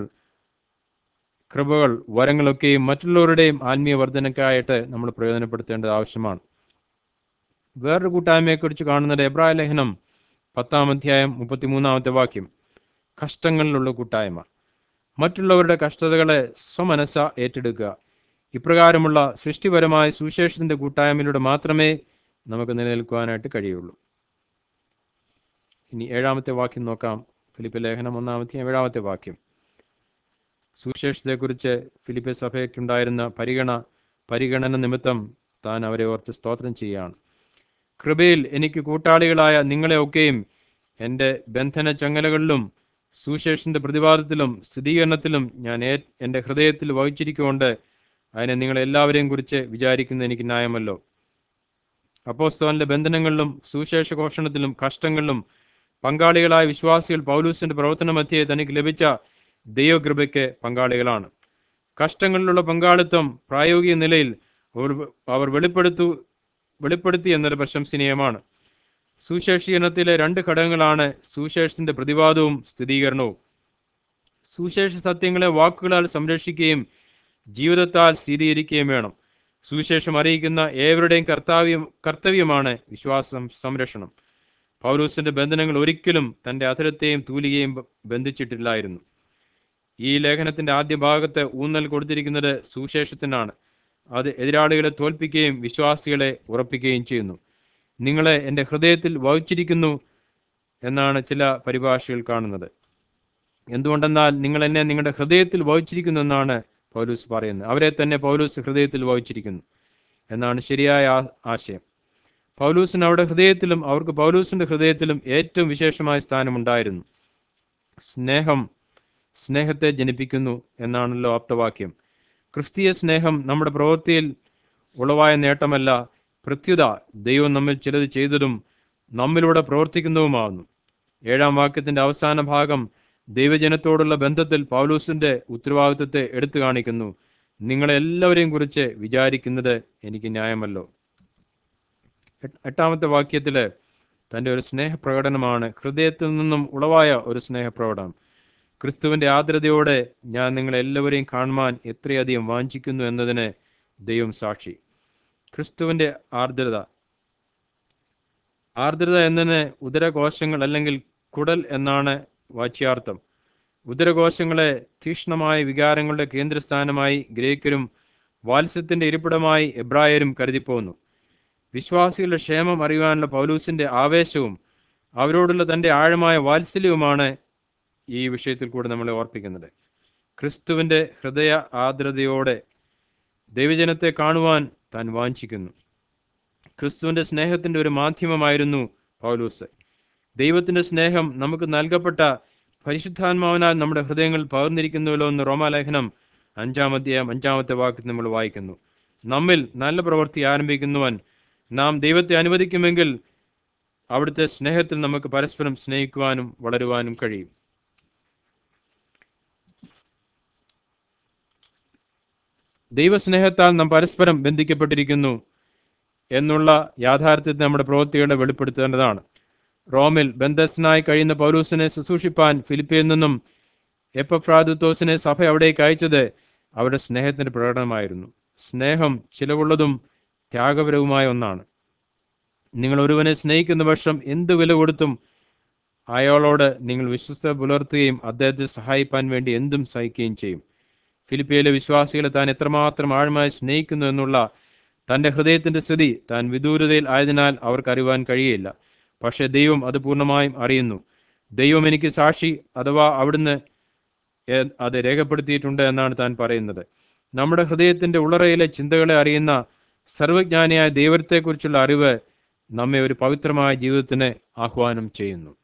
കൃപകൾ വരങ്ങളൊക്കെയും മറ്റുള്ളവരുടെയും ആത്മീയ വർധനയ്ക്കായിട്ട് നമ്മൾ പ്രയോജനപ്പെടുത്തേണ്ടത് ആവശ്യമാണ് വേറൊരു കൂട്ടായ്മയെക്കുറിച്ച് കാണുന്നത് എബ്രായ ലേഖനം പത്താം അധ്യായം മുപ്പത്തിമൂന്നാമത്തെ വാക്യം കഷ്ടങ്ങളിലുള്ള കൂട്ടായ്മ മറ്റുള്ളവരുടെ കഷ്ടതകളെ സ്വമനസ ഏറ്റെടുക്കുക ഇപ്രകാരമുള്ള സൃഷ്ടിപരമായ സുവിശേഷത്തിന്റെ കൂട്ടായ്മയിലൂടെ മാത്രമേ നമുക്ക് നിലനിൽക്കുവാനായിട്ട് കഴിയുള്ളൂ ഇനി ഏഴാമത്തെ വാക്യം നോക്കാം ഫിലിപ്പ് ലേഖനം ഒന്നാമത്തെ ഏഴാമത്തെ വാക്യം സുവിശേഷത്തെക്കുറിച്ച് ഫിലിപ്പ് സഭയ്ക്കുണ്ടായിരുന്ന പരിഗണ പരിഗണന നിമിത്തം താൻ അവരെ ഓർത്ത് സ്തോത്രം ചെയ്യുകയാണ് കൃപയിൽ എനിക്ക് കൂട്ടാളികളായ നിങ്ങളെ ഒക്കെയും എൻ്റെ ബന്ധന ചങ്ങലകളിലും സുശേഷന്റെ പ്രതിവാദത്തിലും സ്ഥിരീകരണത്തിലും ഞാൻ ഏ- എൻ്റെ ഹൃദയത്തിൽ വഹിച്ചിരിക്കൊണ്ട് അതിനെ നിങ്ങളെല്ലാവരെയും കുറിച്ച് വിചാരിക്കുന്നത് എനിക്ക് ന്യായമല്ലോ അപ്പോസ്തവന്റെ ബന്ധനങ്ങളിലും സുവിശേഷ ഘോഷണത്തിലും കഷ്ടങ്ങളിലും പങ്കാളികളായ വിശ്വാസികൾ പൗലൂസിന്റെ പ്രവർത്തന മധ്യേ തനിക്ക് ലഭിച്ച ദൈവകൃപയ്ക്ക് പങ്കാളികളാണ് കഷ്ടങ്ങളിലുള്ള പങ്കാളിത്തം പ്രായോഗിക നിലയിൽ അവർ അവർ വെളിപ്പെടുത്തു വെളിപ്പെടുത്തി എന്നൊരു പ്രശംസനീയമാണ് സുശേഷീകരണത്തിലെ രണ്ട് ഘടകങ്ങളാണ് സുശേഷത്തിന്റെ പ്രതിവാദവും സ്ഥിരീകരണവും സുശേഷ സത്യങ്ങളെ വാക്കുകളാൽ സംരക്ഷിക്കുകയും ജീവിതത്താൽ സ്ഥിരീകരിക്കുകയും വേണം സുവിശേഷം അറിയിക്കുന്ന ഏവരുടെയും കർത്താവ്യം കർത്തവ്യമാണ് വിശ്വാസം സംരക്ഷണം പൗലൂസിന്റെ ബന്ധനങ്ങൾ ഒരിക്കലും തന്റെ അധരത്തെയും തൂലികയും ബ- ബന്ധിച്ചിട്ടില്ലായിരുന്നു ഈ ലേഖനത്തിന്റെ ആദ്യ ഭാഗത്ത് ഊന്നൽ കൊടുത്തിരിക്കുന്നത് സുവിശേഷത്തിനാണ് അത് എതിരാളികളെ തോൽപ്പിക്കുകയും വിശ്വാസികളെ ഉറപ്പിക്കുകയും ചെയ്യുന്നു നിങ്ങളെ എൻ്റെ ഹൃദയത്തിൽ വഹിച്ചിരിക്കുന്നു എന്നാണ് ചില പരിഭാഷകൾ കാണുന്നത് എന്തുകൊണ്ടെന്നാൽ നിങ്ങൾ എന്നെ നിങ്ങളുടെ ഹൃദയത്തിൽ വഹിച്ചിരിക്കുന്നു എന്നാണ് പൗലൂസ് പറയുന്നത് അവരെ തന്നെ പൗലൂസ് ഹൃദയത്തിൽ വഹിച്ചിരിക്കുന്നു എന്നാണ് ശരിയായ ആ- ആശയം പൗലൂസിന് അവരുടെ ഹൃദയത്തിലും അവർക്ക് പൗലൂസിന്റെ ഹൃദയത്തിലും ഏറ്റവും വിശേഷമായ സ്ഥാനമുണ്ടായിരുന്നു സ്നേഹം സ്നേഹത്തെ ജനിപ്പിക്കുന്നു എന്നാണല്ലോ ആപ്തവാക്യം ക്രിസ്തീയ സ്നേഹം നമ്മുടെ പ്രവൃത്തിയിൽ ഉളവായ നേട്ടമല്ല പ്രത്യുത ദൈവം നമ്മിൽ ചിലത് ചെയ്തതും നമ്മിലൂടെ പ്രവർത്തിക്കുന്നതുമാകുന്നു ഏഴാം വാക്യത്തിന്റെ അവസാന ഭാഗം ദൈവജനത്തോടുള്ള ബന്ധത്തിൽ പൗലൂസിന്റെ ഉത്തരവാദിത്വത്തെ എടുത്തു കാണിക്കുന്നു നിങ്ങളെല്ലാവരെയും കുറിച്ച് വിചാരിക്കുന്നത് എനിക്ക് ന്യായമല്ലോ എട്ട്- എട്ടാമത്തെ വാക്യത്തില് തൻ്റെ ഒരു സ്നേഹപ്രകടനമാണ് ഹൃദയത്തിൽ നിന്നും ഉളവായ ഒരു സ്നേഹപ്രകടനം ക്രിസ്തുവിന്റെ ആർദ്രതയോടെ ഞാൻ നിങ്ങളെ എല്ലാവരെയും കാണുവാൻ എത്രയധികം വാഞ്ചിക്കുന്നു എന്നതിന് ദൈവം സാക്ഷി ക്രിസ്തുവിന്റെ ആർദ്രത ആർദ്രത എന്നതിന് ഉദരകോശങ്ങൾ അല്ലെങ്കിൽ കുടൽ എന്നാണ് വാച്യാർത്ഥം ഉദരകോശങ്ങളെ തീക്ഷ്ണമായ വികാരങ്ങളുടെ കേന്ദ്രസ്ഥാനമായി ഗ്രേക്കരും വാത്സ്യത്തിന്റെ ഇരിപ്പിടമായി എബ്രായരും കരുതിപ്പോന്നു വിശ്വാസികളുടെ ക്ഷേമം അറിയുവാനുള്ള പൗലൂസിന്റെ ആവേശവും അവരോടുള്ള തന്റെ ആഴമായ വാത്സല്യവുമാണ് ഈ വിഷയത്തിൽ കൂടെ നമ്മളെ ഓർപ്പിക്കുന്നത് ക്രിസ്തുവിന്റെ ഹൃദയ ആർദ്രതയോടെ ദൈവജനത്തെ കാണുവാൻ താൻ വാഞ്ചിക്കുന്നു ക്രിസ്തുവിന്റെ സ്നേഹത്തിന്റെ ഒരു മാധ്യമമായിരുന്നു പൗലൂസ് ദൈവത്തിന്റെ സ്നേഹം നമുക്ക് നൽകപ്പെട്ട പരിശുദ്ധാത്മാവിനാൽ നമ്മുടെ ഹൃദയങ്ങൾ പകർന്നിരിക്കുന്നുവല്ലോ എന്ന് റോമാലേഖനം അഞ്ചാം അധ്യായം അഞ്ചാമത്തെ വാക്യത്തിൽ നമ്മൾ വായിക്കുന്നു നമ്മിൽ നല്ല പ്രവൃത്തി ആരംഭിക്കുന്നവൻ നാം ദൈവത്തെ അനുവദിക്കുമെങ്കിൽ അവിടുത്തെ സ്നേഹത്തിൽ നമുക്ക് പരസ്പരം സ്നേഹിക്കുവാനും വളരുവാനും കഴിയും ദൈവസ്നേഹത്താൽ നാം പരസ്പരം ബന്ധിക്കപ്പെട്ടിരിക്കുന്നു എന്നുള്ള യാഥാർത്ഥ്യത്തെ നമ്മുടെ പ്രവൃത്തികളെ വെളിപ്പെടുത്തേണ്ടതാണ് റോമിൽ ബന്ധസ്നായി കഴിയുന്ന പൗലൂസിനെ ശുശ്രൂഷിപ്പാൻ ഫിലിപ്പിയിൽ നിന്നും എപ്പഫ്രാദുത്തോസിനെ സഭ അവിടേക്ക് അയച്ചത് അവരുടെ സ്നേഹത്തിന്റെ പ്രകടനമായിരുന്നു സ്നേഹം ചിലവുള്ളതും ത്യാഗപരവുമായ ഒന്നാണ് നിങ്ങൾ ഒരുവനെ സ്നേഹിക്കുന്ന പക്ഷം എന്ത് വില കൊടുത്തും അയാളോട് നിങ്ങൾ വിശ്വസ്ത പുലർത്തുകയും അദ്ദേഹത്തെ സഹായിപ്പാൻ വേണ്ടി എന്തും സഹിക്കുകയും ചെയ്യും ഫിലിപ്പിയയിലെ വിശ്വാസികളെ താൻ എത്രമാത്രം ആഴമായി സ്നേഹിക്കുന്നു എന്നുള്ള തന്റെ ഹൃദയത്തിന്റെ സ്ഥിതി താൻ വിദൂരതയിൽ ആയതിനാൽ അവർക്ക് അറിയുവാൻ കഴിയില്ല പക്ഷേ ദൈവം അത് പൂർണ്ണമായും അറിയുന്നു ദൈവം എനിക്ക് സാക്ഷി അഥവാ അവിടുന്ന് എ- അത് രേഖപ്പെടുത്തിയിട്ടുണ്ട് എന്നാണ് താൻ പറയുന്നത് നമ്മുടെ ഹൃദയത്തിന്റെ ഉള്ളറയിലെ ചിന്തകളെ അറിയുന്ന സർവജ്ഞാനിയായ ദൈവത്തെക്കുറിച്ചുള്ള അറിവ് നമ്മെ ഒരു പവിത്രമായ ജീവിതത്തിന് ആഹ്വാനം ചെയ്യുന്നു